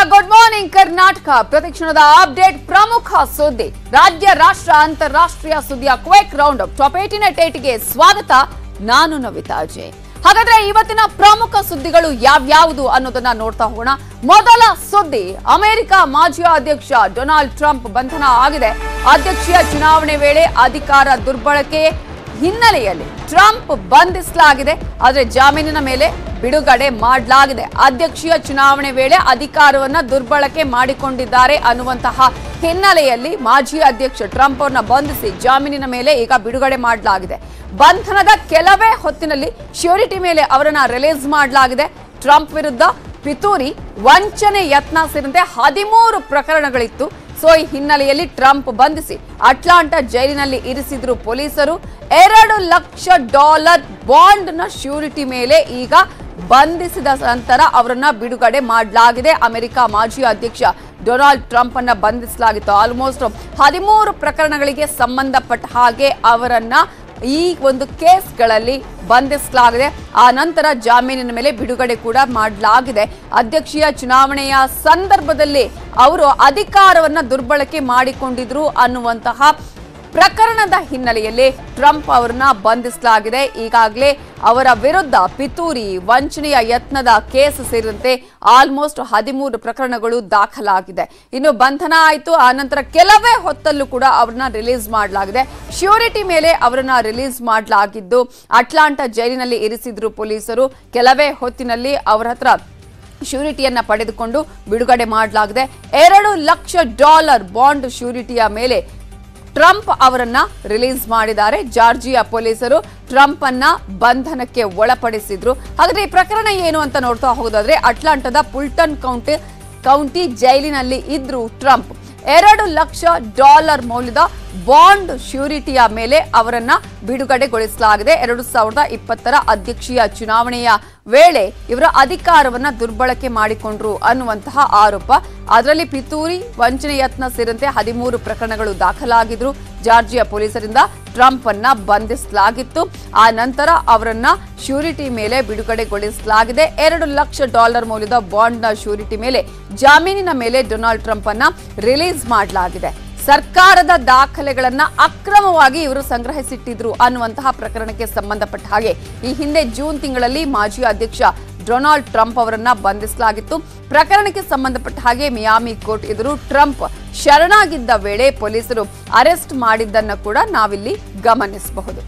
Good morning Karnataka ಪ್ರತಿಕ್ಷಣದ update ಪ್ರಮುಖ ಸುದ್ದಿ ರಾಜ್ಯ ರಾಷ್ಟ್ರ ಅಂತಾರಾಷ್ಟ್ರೀಯ ಸುದ್ದಿಯ ಕ್ವೇಕ್ ರೌಂಡ್ ಅಪ್ ಟಾಪ್ ಏಟಿನ ಟೇಟ್ಗೆ ಸ್ವಾಗತ ನಾನು ನವಿತಾ ಅಜಯ್ ಹಾಗಾದ್ರೆ ಇವತ್ತಿನ ಪ್ರಮುಖ ಸುದ್ದಿಗಳು ಯಾವ್ಯಾವುದು ಅನ್ನೋದನ್ನ ನೋಡ್ತಾ ಹೋಗೋಣ ಮೊದಲ ಸುದ್ದಿ ಅಮೆರಿಕ ಮಾಜಿ ಅಧ್ಯಕ್ಷ ಡೊನಾಲ್ಡ್ ಟ್ರಂಪ್ ಬಂಧನ ಆಗಿದೆ ಅಧ್ಯಕ್ಷೀಯ ಚುನಾವಣೆ ವೇಳೆ ಅಧಿಕಾರ ದುರ್ಬಳಕೆ ಹಿನ್ನೆಲೆಯಲ್ಲಿ ಟ್ರಂಪ್ ಬಂಧಿಸಲಾಗಿದೆ ಆದರೆ ಜಾಮೀನಿನ ಮೇಲೆ ಬಿಡುಗಡೆ ಮಾಡಲಾಗಿದೆ ಅಧ್ಯಕ್ಷೀಯ ಚುನಾವಣೆ ವೇಳೆ ಅಧಿಕಾರವನ್ನ ದುರ್ಬಳಕೆ ಮಾಡಿಕೊಂಡಿದ್ದಾರೆ ಅನ್ನುವಂತಹ ಹಿನ್ನೆಲೆಯಲ್ಲಿ ಮಾಜಿ ಅಧ್ಯಕ್ಷ ಟ್ರಂಪ್ ಅವರನ್ನ ಬಂಧಿಸಿ ಜಾಮೀನಿನ ಮೇಲೆ ಈಗ ಬಿಡುಗಡೆ ಮಾಡಲಾಗಿದೆ ಬಂಧನದ ಕೆಲವೇ ಹೊತ್ತಿನಲ್ಲಿ ಶ್ಯೂರಿಟಿ ಮೇಲೆ ಅವರನ್ನ ರಿಲೀಸ್ ಮಾಡಲಾಗಿದೆ ಟ್ರಂಪ್ ವಿರುದ್ಧ ಪಿತೂರಿ ವಂಚನೆ ಯತ್ನ ಸೇರಿದಂತೆ ಹದಿಮೂರು ಪ್ರಕರಣಗಳಿತ್ತು ಸೊ ಈ ಹಿನ್ನೆಲೆಯಲ್ಲಿ ಟ್ರಂಪ್ ಬಂಧಿಸಿ ಅಟ್ಲಾಂಟಾ ಜೈಲಿನಲ್ಲಿ ಇರಿಸಿದ್ರು ಪೊಲೀಸರು ಎರಡು ಲಕ್ಷ ಡಾಲರ್ ಬಾಂಡ್ ನ ಶ್ಯೂರಿಟಿ ಮೇಲೆ ಈಗ ಬಂಧಿಸಿದ ನಂತರ ಅವರನ್ನ ಬಿಡುಗಡೆ ಮಾಡಲಾಗಿದೆ ಅಮೆರಿಕ ಮಾಜಿ ಅಧ್ಯಕ್ಷ ಡೊನಾಲ್ಡ್ ಟ್ರಂಪ್ ಅನ್ನ ಬಂಧಿಸಲಾಗಿತ್ತು ಆಲ್ಮೋಸ್ಟ್ ಹದಿಮೂರು ಪ್ರಕರಣಗಳಿಗೆ ಸಂಬಂಧಪಟ್ಟ ಹಾಗೆ ಅವರನ್ನ ಈ ಒಂದು ಕೇಸ್ಗಳಲ್ಲಿ ಬಂಧಿಸಲಾಗಿದೆ ಆ ನಂತರ ಜಾಮೀನಿನ ಮೇಲೆ ಬಿಡುಗಡೆ ಕೂಡ ಮಾಡಲಾಗಿದೆ ಅಧ್ಯಕ್ಷೀಯ ಚುನಾವಣೆಯ ಸಂದರ್ಭದಲ್ಲಿ ಅವರು ಅಧಿಕಾರವನ್ನ ದುರ್ಬಳಕೆ ಮಾಡಿಕೊಂಡಿದ್ರು ಅನ್ನುವಂತಹ ಪ್ರಕರಣದ ಹಿನ್ನೆಲೆಯಲ್ಲಿ ಟ್ರಂಪ್ ಅವರನ್ನ ಬಂಧಿಸಲಾಗಿದೆ ಈಗಾಗಲೇ ಅವರ ವಿರುದ್ಧ ಪಿತೂರಿ ವಂಚನೆಯ ಯತ್ನದ ಕೇಸ್ ಸೇರಿದಂತೆ ಆಲ್ಮೋಸ್ಟ್ ಹದಿಮೂರು ಪ್ರಕರಣಗಳು ದಾಖಲಾಗಿದೆ ಇನ್ನು ಬಂಧನ ಆಯಿತು ಆ ನಂತರ ಕೆಲವೇ ಹೊತ್ತಲ್ಲೂ ಕೂಡ ಅವರನ್ನ ರಿಲೀಸ್ ಮಾಡಲಾಗಿದೆ ಶ್ಯೂರಿಟಿ ಮೇಲೆ ಅವರನ್ನ ರಿಲೀಸ್ ಮಾಡಲಾಗಿದ್ದು ಅಟ್ಲಾಂಟಾ ಜೈಲಿನಲ್ಲಿ ಇರಿಸಿದ್ರು ಪೊಲೀಸರು ಕೆಲವೇ ಹೊತ್ತಿನಲ್ಲಿ ಅವರ ಹತ್ರ ಶ್ಯೂರಿಟಿಯನ್ನ ಪಡೆದುಕೊಂಡು ಬಿಡುಗಡೆ ಮಾಡಲಾಗಿದೆ ಎರಡು ಲಕ್ಷ ಡಾಲರ್ ಬಾಂಡ್ ಶ್ಯೂರಿಟಿಯ ಮೇಲೆ ಟ್ರಂಪ್ ಅವರನ್ನ ರಿಲೀಸ್ ಮಾಡಿದ್ದಾರೆ ಜಾರ್ಜಿಯಾ ಪೊಲೀಸರು ಟ್ರಂಪ್ ಅನ್ನ ಬಂಧನಕ್ಕೆ ಒಳಪಡಿಸಿದ್ರು ಹಾಗಾದ್ರೆ ಈ ಪ್ರಕರಣ ಏನು ಅಂತ ನೋಡ್ತಾ ಹೋಗೋದಾದ್ರೆ ಅಟ್ಲಾಂಟಾದ ಪುಲ್ಟನ್ ಕೌಂಟಿ ಕೌಂಟಿ ಜೈಲಿನಲ್ಲಿ ಇದ್ರು ಟ್ರಂಪ್ ಎರಡು ಲಕ್ಷ ಡಾಲರ್ ಮೌಲ್ಯದ ಬಾಂಡ್ ಶ್ಯೂರಿಟಿಯ ಮೇಲೆ ಅವರನ್ನ ಬಿಡುಗಡೆಗೊಳಿಸಲಾಗಿದೆ ಎರಡು ಸಾವಿರದ ಇಪ್ಪತ್ತರ ಅಧ್ಯಕ್ಷೀಯ ಚುನಾವಣೆಯ ವೇಳೆ ಇವರ ಅಧಿಕಾರವನ್ನ ದುರ್ಬಳಕೆ ಮಾಡಿಕೊಂಡ್ರು ಅನ್ನುವಂತಹ ಆರೋಪ ಅದರಲ್ಲಿ ಪಿತೂರಿ ವಂಚನೆ ಯತ್ನ ಸೇರಿದಂತೆ ಹದಿಮೂರು ಪ್ರಕರಣಗಳು ದಾಖಲಾಗಿದ್ರು ಜಾರ್ಜಿಯಾ ಪೊಲೀಸರಿಂದ ಟ್ರಂಪ್ ಅನ್ನ ಬಂಧಿಸಲಾಗಿತ್ತು ಆ ನಂತರ ಅವರನ್ನ ಶ್ಯೂರಿಟಿ ಮೇಲೆ ಬಿಡುಗಡೆಗೊಳಿಸಲಾಗಿದೆ ಎರಡು ಲಕ್ಷ ಡಾಲರ್ ಮೌಲ್ಯದ ಬಾಂಡ್ನ ಶ್ಯೂರಿಟಿ ಮೇಲೆ ಜಾಮೀನಿನ ಮೇಲೆ ಡೊನಾಲ್ಡ್ ಟ್ರಂಪ್ ಅನ್ನ ರಿಲೀಸ್ ಮಾಡಲಾಗಿದೆ ಸರ್ಕಾರದ ದಾಖಲೆಗಳನ್ನ ಅಕ್ರಮವಾಗಿ ಇವರು ಸಂಗ್ರಹಿಸಿಟ್ಟಿದ್ರು ಅನ್ನುವಂತಹ ಪ್ರಕರಣಕ್ಕೆ ಸಂಬಂಧಪಟ್ಟ ಹಾಗೆ ಈ ಹಿಂದೆ ಜೂನ್ ತಿಂಗಳಲ್ಲಿ ಮಾಜಿ ಅಧ್ಯಕ್ಷ ಡೊನಾಲ್ಡ್ ಟ್ರಂಪ್ ಅವರನ್ನ ಬಂಧಿಸಲಾಗಿತ್ತು ಪ್ರಕರಣಕ್ಕೆ ಸಂಬಂಧಪಟ್ಟ ಹಾಗೆ ಮಿಯಾಮಿ ಕೋರ್ಟ್ ಎದುರು ಟ್ರಂಪ್ ಶರಣಾಗಿದ್ದ ವೇಳೆ ಪೊಲೀಸರು ಅರೆಸ್ಟ್ ಮಾಡಿದ್ದನ್ನು ಕೂಡ ನಾವಿಲ್ಲಿ ಗಮನಿಸಬಹುದು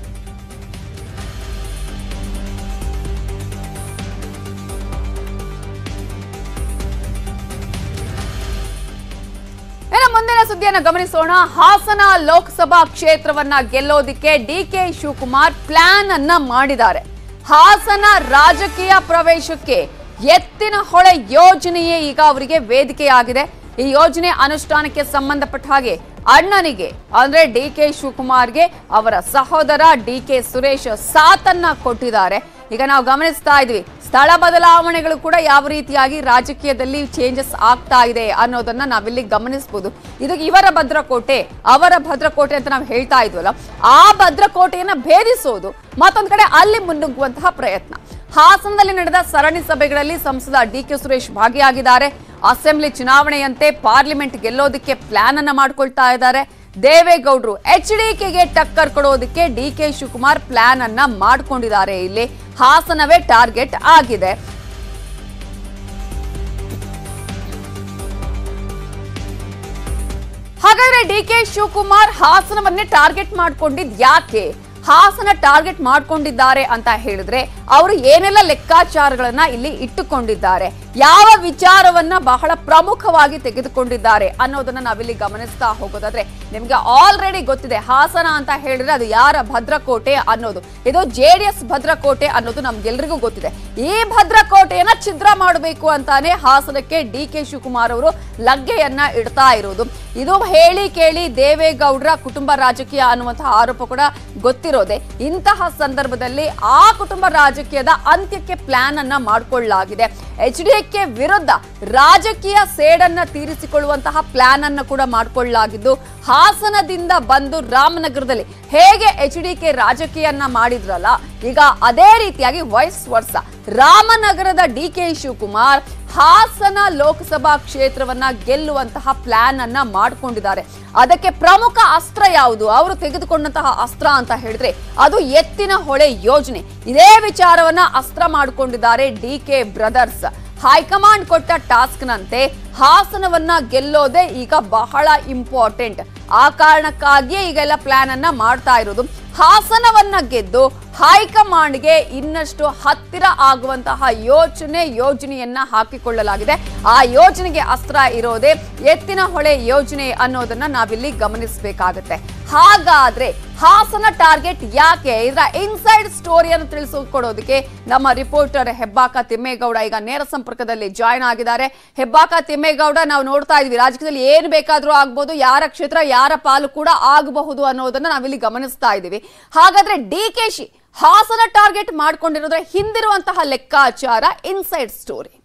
ಇನ್ನು ಮುಂದಿನ ಸುದ್ದಿಯನ್ನು ಗಮನಿಸೋಣ ಹಾಸನ ಲೋಕಸಭಾ ಕ್ಷೇತ್ರವನ್ನ ಗೆಲ್ಲೋದಿಕ್ಕೆ ಡಿ ಕೆ ಶಿವಕುಮಾರ್ ಪ್ಲಾನ್ ಅನ್ನ ಮಾಡಿದ್ದಾರೆ ಹಾಸನ ರಾಜಕೀಯ ಪ್ರವೇಶಕ್ಕೆ ಎತ್ತಿನ ಹೊಳೆ ಯೋಜನೆಯೇ ಈಗ ಅವರಿಗೆ ವೇದಿಕೆಯಾಗಿದೆ ಈ ಯೋಜನೆ ಅನುಷ್ಠಾನಕ್ಕೆ ಸಂಬಂಧಪಟ್ಟ ಹಾಗೆ ಅಣ್ಣನಿಗೆ ಅಂದ್ರೆ ಡಿ ಕೆ ಶಿವಕುಮಾರ್ಗೆ ಅವರ ಸಹೋದರ ಡಿ ಕೆ ಸುರೇಶ್ ಸಾಥನ್ನ ಕೊಟ್ಟಿದ್ದಾರೆ ಈಗ ನಾವು ಗಮನಿಸ್ತಾ ಇದ್ವಿ ಸ್ಥಳ ಬದಲಾವಣೆಗಳು ಕೂಡ ಯಾವ ರೀತಿಯಾಗಿ ರಾಜಕೀಯದಲ್ಲಿ ಚೇಂಜಸ್ ಆಗ್ತಾ ಇದೆ ಅನ್ನೋದನ್ನ ನಾವಿಲ್ಲಿ ಗಮನಿಸಬಹುದು ಇದು ಇವರ ಭದ್ರಕೋಟೆ ಅವರ ಭದ್ರಕೋಟೆ ಅಂತ ನಾವು ಹೇಳ್ತಾ ಇದ್ವಲ್ಲ ಆ ಭದ್ರಕೋಟೆಯನ್ನ ಭೇದಿಸೋದು ಮತ್ತೊಂದ್ ಕಡೆ ಅಲ್ಲಿ ಮುನ್ನುಗ್ಗುವಂತಹ ಪ್ರಯತ್ನ ಹಾಸನದಲ್ಲಿ ನಡೆದ ಸರಣಿ ಸಭೆಗಳಲ್ಲಿ ಸಂಸದ ಡಿ ಕೆ ಸುರೇಶ್ ಭಾಗಿಯಾಗಿದ್ದಾರೆ ಅಸೆಂಬ್ಲಿ ಚುನಾವಣೆಯಂತೆ ಪಾರ್ಲಿಮೆಂಟ್ ಗೆಲ್ಲೋದಕ್ಕೆ ಪ್ಲಾನ್ ಅನ್ನ ಮಾಡ್ಕೊಳ್ತಾ ಇದ್ದಾರೆ ದೇವೇಗೌಡರು ಎಚ್ ಡಿಕೆಗೆ ಟಕ್ಕರ್ ಕೊಡೋದಕ್ಕೆ ಡಿ ಕೆ ಶಿವಕುಮಾರ್ ಪ್ಲಾನ್ ಅನ್ನ ಮಾಡ್ಕೊಂಡಿದ್ದಾರೆ ಇಲ್ಲಿ ಹಾಸನವೇ ಟಾರ್ಗೆಟ್ ಆಗಿದೆ ಹಾಗಾದ್ರೆ ಡಿ ಕೆ ಶಿವಕುಮಾರ್ ಹಾಸನವನ್ನೇ ಟಾರ್ಗೆಟ್ ಮಾಡ್ಕೊಂಡಿದ್ ಯಾಕೆ ಹಾಸನ ಟಾರ್ಗೆಟ್ ಮಾಡ್ಕೊಂಡಿದ್ದಾರೆ ಅಂತ ಹೇಳಿದ್ರೆ ಅವರು ಏನೆಲ್ಲ ಲೆಕ್ಕಾಚಾರಗಳನ್ನ ಇಲ್ಲಿ ಇಟ್ಟುಕೊಂಡಿದ್ದಾರೆ ಯಾವ ವಿಚಾರವನ್ನ ಬಹಳ ಪ್ರಮುಖವಾಗಿ ತೆಗೆದುಕೊಂಡಿದ್ದಾರೆ ಅನ್ನೋದನ್ನ ನಾವಿಲ್ಲಿ ಗಮನಿಸ್ತಾ ಹೋಗೋದಾದ್ರೆ ನಿಮ್ಗೆ ಆಲ್ರೆಡಿ ಗೊತ್ತಿದೆ ಹಾಸನ ಅಂತ ಹೇಳಿದ್ರೆ ಅದು ಯಾರ ಭದ್ರಕೋಟೆ ಅನ್ನೋದು ಇದು ಜೆ ಡಿ ಎಸ್ ಭದ್ರಕೋಟೆ ಅನ್ನೋದು ನಮ್ಗೆಲ್ರಿಗೂ ಗೊತ್ತಿದೆ ಈ ಭದ್ರಕೋಟೆಯನ್ನ ಛಿದ್ರ ಮಾಡಬೇಕು ಅಂತಾನೆ ಹಾಸನಕ್ಕೆ ಡಿ ಕೆ ಶಿವಕುಮಾರ್ ಅವರು ಲಗ್ಗೆಯನ್ನ ಇಡ್ತಾ ಇರೋದು ಇದು ಹೇಳಿ ಕೇಳಿ ದೇವೇಗೌಡರ ಕುಟುಂಬ ರಾಜಕೀಯ ಅನ್ನುವಂತಹ ಆರೋಪ ಕೂಡ ಗೊತ್ತಿರೋದೆ ಇಂತಹ ಸಂದರ್ಭದಲ್ಲಿ ಆ ಕುಟುಂಬ ರಾಜಕೀಯದ ಅಂತ್ಯಕ್ಕೆ ಪ್ಲಾನ್ ಅನ್ನ ಮಾಡಿಕೊಳ್ಳಲಾಗಿದೆ ಎಚ್ ಡಿ ಕೆ ವಿರುದ್ಧ ರಾಜಕೀಯ ಸೇಡನ್ನ ತೀರಿಸಿಕೊಳ್ಳುವಂತಹ ಪ್ಲಾನ್ ಅನ್ನ ಕೂಡ ಮಾಡಿಕೊಳ್ಳಲಾಗಿದ್ದು ಹಾಸನದಿಂದ ಬಂದು ರಾಮನಗರದಲ್ಲಿ ಹೇಗೆ ಎಚ್ ಡಿ ಕೆ ರಾಜಕೀಯನ್ನ ಮಾಡಿದ್ರಲ್ಲ ಈಗ ಅದೇ ರೀತಿಯಾಗಿ ವೈಸ್ ವರ್ಷ ರಾಮನಗರದ ಡಿ ಕೆ ಶಿವಕುಮಾರ್ ಹಾಸನ ಲೋಕಸಭಾ ಕ್ಷೇತ್ರವನ್ನ ಗೆಲ್ಲುವಂತಹ ಪ್ಲಾನ್ ಅನ್ನ ಮಾಡ್ಕೊಂಡಿದ್ದಾರೆ ಅದಕ್ಕೆ ಪ್ರಮುಖ ಅಸ್ತ್ರ ಯಾವುದು ಅವರು ತೆಗೆದುಕೊಂಡಂತಹ ಅಸ್ತ್ರ ಅಂತ ಹೇಳಿದ್ರೆ ಅದು ಎತ್ತಿನ ಹೊಳೆ ಯೋಜನೆ ಇದೇ ವಿಚಾರವನ್ನ ಅಸ್ತ್ರ ಮಾಡಿಕೊಂಡಿದ್ದಾರೆ ಡಿ ಕೆ ಬ್ರದರ್ಸ್ ಹೈಕಮಾಂಡ್ ಕೊಟ್ಟ ಟಾಸ್ಕ್ ನಂತೆ ಹಾಸನವನ್ನ ಗೆಲ್ಲೋದೇ ಈಗ ಬಹಳ ಇಂಪಾರ್ಟೆಂಟ್ ಆ ಕಾರಣಕ್ಕಾಗಿಯೇ ಈಗೆಲ್ಲ ಪ್ಲಾನ್ ಅನ್ನ ಮಾಡ್ತಾ ಇರೋದು ಹಾಸನವನ್ನ ಗೆದ್ದು ಹೈಕಮಾಂಡ್ಗೆ ಇನ್ನಷ್ಟು ಹತ್ತಿರ ಆಗುವಂತಹ ಯೋಚನೆ ಯೋಜನೆಯನ್ನ ಹಾಕಿಕೊಳ್ಳಲಾಗಿದೆ ಆ ಯೋಜನೆಗೆ ಅಸ್ತ್ರ ಇರೋದೇ ಎತ್ತಿನ ಹೊಳೆ ಯೋಜನೆ ಅನ್ನೋದನ್ನ ನಾವಿಲ್ಲಿ ಗಮನಿಸಬೇಕಾಗತ್ತೆ ಹಾಗಾದ್ರೆ ಹಾಸನ ಟಾರ್ಗೆಟ್ ಯಾಕೆ ಇದರ ಇನ್ಸೈಡ್ ಸ್ಟೋರಿಯನ್ನು ತಿಳಿಸಿಕೊಡೋದಕ್ಕೆ ನಮ್ಮ ರಿಪೋರ್ಟರ್ ಹೆಬ್ಬಾಕ ತಿಮ್ಮೇಗೌಡ ಈಗ ನೇರ ಸಂಪರ್ಕದಲ್ಲಿ ಜಾಯ್ನ್ ಆಗಿದ್ದಾರೆ ಹೆಬ್ಬಾಕ ತಿಮ್ಮೇಗೌಡ ನಾವು ನೋಡ್ತಾ ಇದೀವಿ ರಾಜಕೀಯದಲ್ಲಿ ಏನ್ ಬೇಕಾದ್ರೂ ಆಗ್ಬೋದು ಯಾರ ಕ್ಷೇತ್ರ ಯಾರ ಪಾಲು ಕೂಡ ಆಗಬಹುದು ಅನ್ನೋದನ್ನ ನಾವಿಲ್ಲಿ ಗಮನಿಸ್ತಾ ಇದ್ದೀವಿ ಹಾಗಾದ್ರೆ ಡಿ ಕೆ ಶಿ ಹಾಸನ ಟಾರ್ಗೆಟ್ ಮಾಡ್ಕೊಂಡಿರೋದ್ರ ಹಿಂದಿರುವಂತಹ ಲೆಕ್ಕಾಚಾರ ಇನ್ಸೈಡ್ ಸ್ಟೋರಿ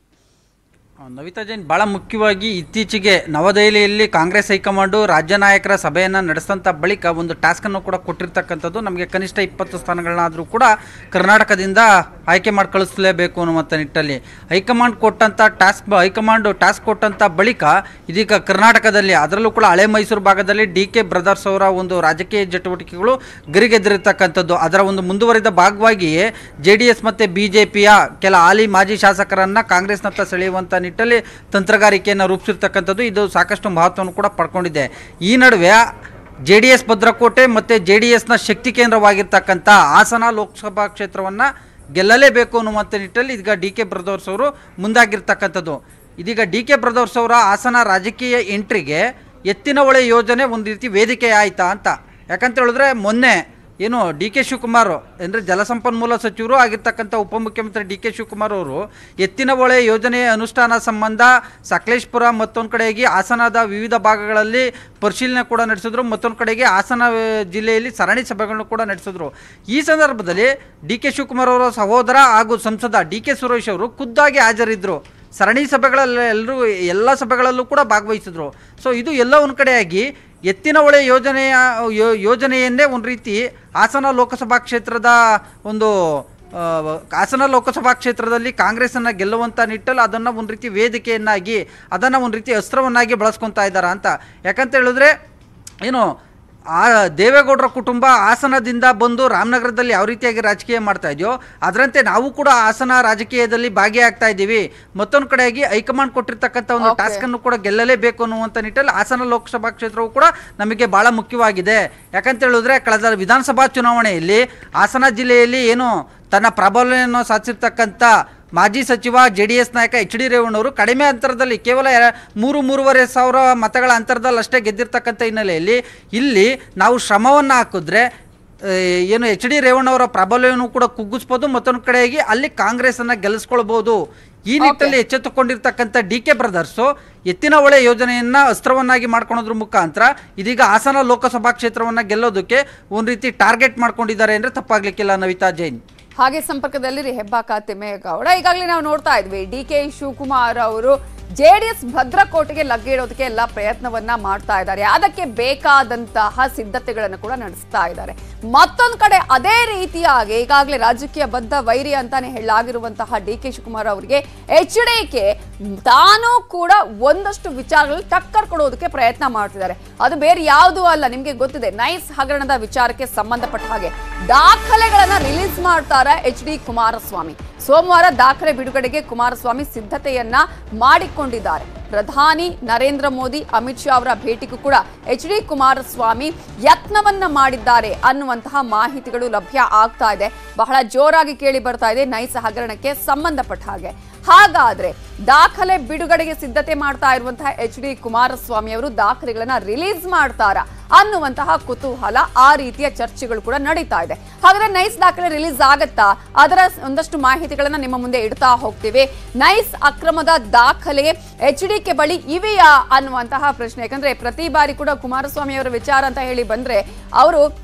ಆ, ನವಿತಾ ಜೈನ್ ಭಾಳ ಮುಖ್ಯವಾಗಿ ಇತ್ತೀಚೆಗೆ ನವದೆಹಲಿಯಲ್ಲಿ ಕಾಂಗ್ರೆಸ್ ಹೈಕಮಾಂಡು ರಾಜ್ಯ ನಾಯಕರ ಸಭೆಯನ್ನು ನಡೆಸಿದಂಥ ಬಳಿಕ ಒಂದು ಟಾಸ್ಕನ್ನು ಕೂಡ ಕೊಟ್ಟಿರ್ತಕ್ಕಂಥದ್ದು ನಮಗೆ ಕನಿಷ್ಠ ಇಪ್ಪತ್ತು ಸ್ಥಾನಗಳನ್ನಾದರೂ ಕೂಡ ಕರ್ನಾಟಕದಿಂದ ಆಯ್ಕೆ ಮಾಡಿ ಕಳಿಸಲೇಬೇಕು ಅನ್ನುವಂಥ ನಿಟ್ಟಲ್ಲಿ ಹೈಕಮಾಂಡ್ ಕೊಟ್ಟಂಥ ಟಾಸ್ಕ್ ಹೈಕಮಾಂಡ್ ಟಾಸ್ಕ್ ಕೊಟ್ಟಂಥ ಬಳಿಕ ಇದೀಗ ಕರ್ನಾಟಕದಲ್ಲಿ ಅದರಲ್ಲೂ ಕೂಡ ಹಳೆ ಮೈಸೂರು ಭಾಗದಲ್ಲಿ ಡಿ ಕೆ ಬ್ರದರ್ಸ್ ಅವರ ಒಂದು ರಾಜಕೀಯ ಚಟುವಟಿಕೆಗಳು ಗರಿಗೆದರಿರ್ತಕ್ಕಂಥದ್ದು ಅದರ ಒಂದು ಮುಂದುವರಿದ ಭಾಗವಾಗಿಯೇ ಜೆ ಡಿ ಎಸ್ ಮತ್ತು ಬಿ ಜೆ ಪಿಯ ಕೆಲ ಹಾಲಿ ಮಾಜಿ ಶಾಸಕರನ್ನು ಕಾಂಗ್ರೆಸ್ನತ್ತ ಸೆಳೆಯುವಂಥ ನಿಟ್ಟಲ್ಲಿ ತಂತ್ರಗಾರಿಕೆಯನ್ನು ರೂಪಿಸಿರ್ತಕ್ಕಂಥದ್ದು ಇದು ಸಾಕಷ್ಟು ಮಹತ್ವವನ್ನು ಕೂಡ ಪಡ್ಕೊಂಡಿದೆ ಈ ನಡುವೆ ಜೆ ಡಿ ಎಸ್ ಭದ್ರಕೋಟೆ ಮತ್ತು ಜೆ ಡಿ ಎಸ್ನ ಶಕ್ತಿ ಕೇಂದ್ರವಾಗಿರ್ತಕ್ಕಂಥ ಹಾಸನ ಲೋಕಸಭಾ ಕ್ಷೇತ್ರವನ್ನು ಗೆಲ್ಲಲೇಬೇಕು ಅನ್ನುವಂಥ ನಿಟ್ಟಲ್ಲಿ ಈಗ ಡಿ ಕೆ ಬ್ರದರ್ಸ್ ಅವರು ಮುಂದಾಗಿರ್ತಕ್ಕಂಥದ್ದು ಇದೀಗ ಡಿ ಕೆ ಬ್ರದರ್ಸ್ ಅವರ ಹಾಸನ ರಾಜಕೀಯ ಎಂಟ್ರಿಗೆ ಎತ್ತಿನ ಹೊಳೆ ಯೋಜನೆ ಒಂದು ರೀತಿ ವೇದಿಕೆ ಆಯ್ತಾ ಅಂತ ಯಾಕಂತ ಹೇಳಿದ್ರೆ ಮೊನ್ನೆ ಏನು ಡಿ ಕೆ ಶಿವಕುಮಾರ್ ಅಂದರೆ ಜಲಸಂಪನ್ಮೂಲ ಸಚಿವರು ಆಗಿರ್ತಕ್ಕಂಥ ಉಪಮುಖ್ಯಮಂತ್ರಿ ಡಿ ಕೆ ಶಿವಕುಮಾರ್ ಅವರು ಎತ್ತಿನ ಹೊಳೆ ಯೋಜನೆಯ ಅನುಷ್ಠಾನ ಸಂಬಂಧ ಸಕಲೇಶ್ಪುರ ಮತ್ತೊಂದು ಕಡೆಗೆ ಹಾಸನದ ವಿವಿಧ ಭಾಗಗಳಲ್ಲಿ ಪರಿಶೀಲನೆ ಕೂಡ ನಡೆಸಿದ್ರು ಮತ್ತೊಂದು ಕಡೆಗೆ ಹಾಸನ ಆ, ಜಿಲ್ಲೆಯಲ್ಲಿ ಸರಣಿ ಸಭೆಗಳನ್ನು ಕೂಡ ನಡೆಸಿದ್ರು ಈ ಸಂದರ್ಭದಲ್ಲಿ ಡಿ ಕೆ ಶಿವಕುಮಾರ್ ಅವರ ಸಹೋದರ ಹಾಗೂ ಸಂಸದ ಡಿ ಕೆ ಸುರೇಶ್ ಅವರು ಖುದ್ದಾಗಿ ಹಾಜರಿದ್ದರು ಸರಣಿ ಸಭೆಗಳಲ್ಲಿ ಎಲ್ಲರೂ ಎಲ್ಲ ಸಭೆಗಳಲ್ಲೂ ಕೂಡ ಭಾಗವಹಿಸಿದ್ರು ಸೊ ಇದು ಎಲ್ಲ ಒಂದು ಕಡೆಯಾಗಿ ಎತ್ತಿನ ಹೊಳೆ ಯೋಜನೆಯ ಯೋ- ಯೋಜನೆಯನ್ನೇ ಒಂದು ರೀತಿ ಹಾಸನ ಲೋಕಸಭಾ ಕ್ಷೇತ್ರದ ಒಂದು ಆ, ಹಾಸನ ಲೋಕಸಭಾ ಕ್ಷೇತ್ರದಲ್ಲಿ ಕಾಂಗ್ರೆಸ್ಸನ್ನು ಗೆಲ್ಲುವಂಥ ನಿಟ್ಟಲ್ಲಿ ಅದನ್ನು ಒಂದು ರೀತಿ ವೇದಿಕೆಯನ್ನಾಗಿ ಅದನ್ನು ಒಂದು ರೀತಿ ಅಸ್ತ್ರವನ್ನಾಗಿ ಬಳಸ್ಕೊತಾ ಇದ್ದಾರಾ ಅಂತ ಯಾಕಂತ ಹೇಳಿದ್ರೆ ಏನು ಆ ದೇವೇಗೌಡರ ಕುಟುಂಬ ಹಾಸನದಿಂದ ಬಂದು ರಾಮನಗರದಲ್ಲಿ ಯಾವ ರೀತಿಯಾಗಿ ರಾಜಕೀಯ ಮಾಡ್ತಾ ಇದೆಯೋ ಅದರಂತೆ ನಾವು ಕೂಡ ಹಾಸನ ರಾಜಕೀಯದಲ್ಲಿ ಭಾಗಿಯಾಗ್ತಾ ಇದ್ದೀವಿ ಮತ್ತೊಂದು ಕಡೆಯಾಗಿ ಹೈಕಮಾಂಡ್ ಕೊಟ್ಟಿರ್ತಕ್ಕಂಥ ಒಂದು Okay. ಟಾಸ್ಕ್ ಅನ್ನು ಕೂಡ ಗೆಲ್ಲಲೇಬೇಕು ಅನ್ನುವಂಥ ನಿಟ್ಟಲ್ಲಿ ಹಾಸನ ಲೋಕಸಭಾ ಕ್ಷೇತ್ರವು ಕೂಡ ನಮಗೆ ಬಹಳ ಮುಖ್ಯವಾಗಿದೆ ಯಾಕಂತ ಹೇಳಿದ್ರೆ ಕಳೆದ ವಿಧಾನಸಭಾ ಚುನಾವಣೆಯಲ್ಲಿ ಹಾಸನ ಜಿಲ್ಲೆಯಲ್ಲಿ ಏನು ತನ್ನ ಪ್ರಾಬಲ್ಯವನ್ನು ಸಾಧಿಸಿರ್ತಕ್ಕಂಥ ಮಾಜಿ ಸಚಿವ ಜೆ ಡಿ ಎಸ್ ನಾಯಕ ಎಚ್ ಡಿ ರೇವಣ್ಣವರು ಕಡಿಮೆ ಅಂತರದಲ್ಲಿ ಕೇವಲ ಎರ- ಮೂರು ಮೂರುವರೆ ಸಾವಿರ ಮತಗಳ ಅಂತರದಲ್ಲಿ ಅಷ್ಟೇ ಗೆದ್ದಿರ್ತಕ್ಕಂಥ ಹಿನ್ನೆಲೆಯಲ್ಲಿ ಇಲ್ಲಿ ನಾವು ಶ್ರಮವನ್ನು ಹಾಕಿದ್ರೆ ಆ, ಏನು ಎಚ್ ಡಿ ರೇವಣ್ಣವರ ಪ್ರಾಬಲ್ಯವನ್ನು ಕೂಡ ಕುಗ್ಗಿಸ್ಬೋದು ಮತ್ತೊಂದು ಕಡೆಯಾಗಿ ಅಲ್ಲಿ ಕಾಂಗ್ರೆಸ್ಸನ್ನು ಗೆಲ್ಲಿಸ್ಕೊಳ್ಬೋದು ಈ ನಿಟ್ಟಲ್ಲಿ ಎಚ್ಚೆತ್ತುಕೊಂಡಿರ್ತಕ್ಕಂಥ D K brothers Yettinahole ಯೋಜನೆಯನ್ನ ಅಸ್ತ್ರವನ್ನಾಗಿ ಮಾಡ್ಕೊಳೋದ್ರ ಮುಖಾಂತರ ಇದೀಗ ಹಾಸನ ಲೋಕಸಭಾ ಕ್ಷೇತ್ರವನ್ನ ಗೆಲ್ಲೋದಕ್ಕೆ ಒಂದು ರೀತಿ ಟಾರ್ಗೆಟ್ ಮಾಡ್ಕೊಂಡಿದ್ದಾರೆ ಅಂದ್ರೆ ತಪ್ಪಾಗ್ಲಿಕ್ಕಿಲ್ಲ ನವಿತಾ ಜೈನ್ ಹಾಗೆ ಸಂಪರ್ಕದಲ್ಲಿ ಹೆಬ್ಬಾಕ ತಿಮ್ಮೇಗೌಡ ಈಗಾಗಲೇ ನಾವು ನೋಡ್ತಾ ಇದ್ವಿ ಡಿ ಕೆ ಶಿವಕುಮಾರ್ ಅವರು ಜೆಡಿಎಸ್ ಭದ್ರಕೋಟೆಗೆ ಲಗ್ಗಿಡೋದಕ್ಕೆ ಎಲ್ಲ ಪ್ರಯತ್ನವನ್ನ ಮಾಡ್ತಾ ಇದ್ದಾರೆ ಅದಕ್ಕೆ ಬೇಕಾದಂತಹ ಸಿದ್ಧತೆಗಳನ್ನು ಕೂಡ ನಡೆಸ್ತಾ ಇದ್ದಾರೆ ಮತ್ತೊಂದು ಕಡೆ ಅದೇ ರೀತಿಯಾಗಿ ಈಗಾಗಲೇ ರಾಜಕೀಯ ಬದ್ಧ ವೈರಿ ಅಂತಾನೆ ಹೇಳಲಾಗಿರುವಂತಹ ಡಿ ಕೆ ಶಿವಕುಮಾರ್ ಅವರಿಗೆ ಎಚ್ ಡಿ ಕೆ ತಾನೂ ಕೂಡ ಒಂದಷ್ಟು ವಿಚಾರಗಳಲ್ಲಿ ಟಕ್ಕರ್ ಕೊಡೋದಕ್ಕೆ ಪ್ರಯತ್ನ ಮಾಡ್ತಿದ್ದಾರೆ ಅದು ಬೇರೆ ಯಾವುದೂ ಅಲ್ಲ ನಿಮ್ಗೆ ಗೊತ್ತಿದೆ ನೈಸ್ ಹಗರಣದ ವಿಚಾರಕ್ಕೆ ಸಂಬಂಧಪಟ್ಟ ಹಾಗೆ ದಾಖಲೆಗಳನ್ನ ರಿಲೀಸ್ ಮಾಡ್ತಾರೆ ಎಚ್ ಡಿ ಕುಮಾರಸ್ವಾಮಿ ಸೋಮವಾರ ದಾಖಲೆ ಬಿಡುಗಡೆಗೆ ಕುಮಾರಸ್ವಾಮಿ ಸಿದ್ಧತೆಯನ್ನ ಮಾಡಿಕೊಂಡಿದ್ದಾರೆ ಪ್ರಧಾನಿ ನರೇಂದ್ರ ಮೋದಿ ಅಮಿತ್ ಶಾ ಅವರ ಭೇಟಿಗೂ ಕೂಡ ಎಚ್ ಡಿ ಕುಮಾರಸ್ವಾಮಿ ಯತ್ನವನ್ನ ಮಾಡಿದ್ದಾರೆ ಅನ್ನುವಂತಹ ಮಾಹಿತಿಗಳು ಲಭ್ಯ ಆಗ್ತಾ ಇದೆ ಬಹಳ ಜೋರಾಗಿ ಕೇಳಿ ಬರ್ತಾ ಇದೆ ನೈಸ್ ಹಗರಣಕ್ಕೆ ಸಂಬಂಧಪಟ್ಟ ಹಾಗೆ ಹಾಗಾದ್ರೆ ದಾಖಲೆ ಬಿಡುಗಡೆಗೆ ಸಿದ್ಧತೆ ಮಾಡ್ತಾ ಇರುವಂತಹ ಎಚ್ ಡಿ ಕುಮಾರಸ್ವಾಮಿ ಅವರು ದಾಖಲೆಗಳನ್ನ ರಿಲೀಸ್ ಮಾಡ್ತಾರಾ ಅನ್ನುವಂತಹ ಕುತೂಹಲ ಆ ರೀತಿಯ ಚರ್ಚೆಗಳು ಕೂಡ ನಡೀತಾ ಇದೆ ಹಾಗಾದ್ರೆ ನೈಸ್ ದಾಖಲೆ ರಿಲೀಸ್ ಆಗತ್ತಾ ಅದರ ಒಂದಷ್ಟು ಮಾಹಿತಿಗಳನ್ನ ನಿಮ್ಮ ಮುಂದೆ ಇಡ್ತಾ ಹೋಗ್ತೀವಿ ನೈಸ್ ಅಕ್ರಮದ ದಾಖಲೆ ಎಚ್ ಡಿ ಕೆ ಬಳಿ ಇವೆಯಾ ಅನ್ನುವಂತಹ ಪ್ರಶ್ನೆ ಯಾಕಂದ್ರೆ ಪ್ರತಿ ಬಾರಿ ಕೂಡ ಕುಮಾರಸ್ವಾಮಿ ಅವರ ವಿಚಾರ ಅಂತ ಹೇಳಿ ಬಂದ್ರೆ ಅವರು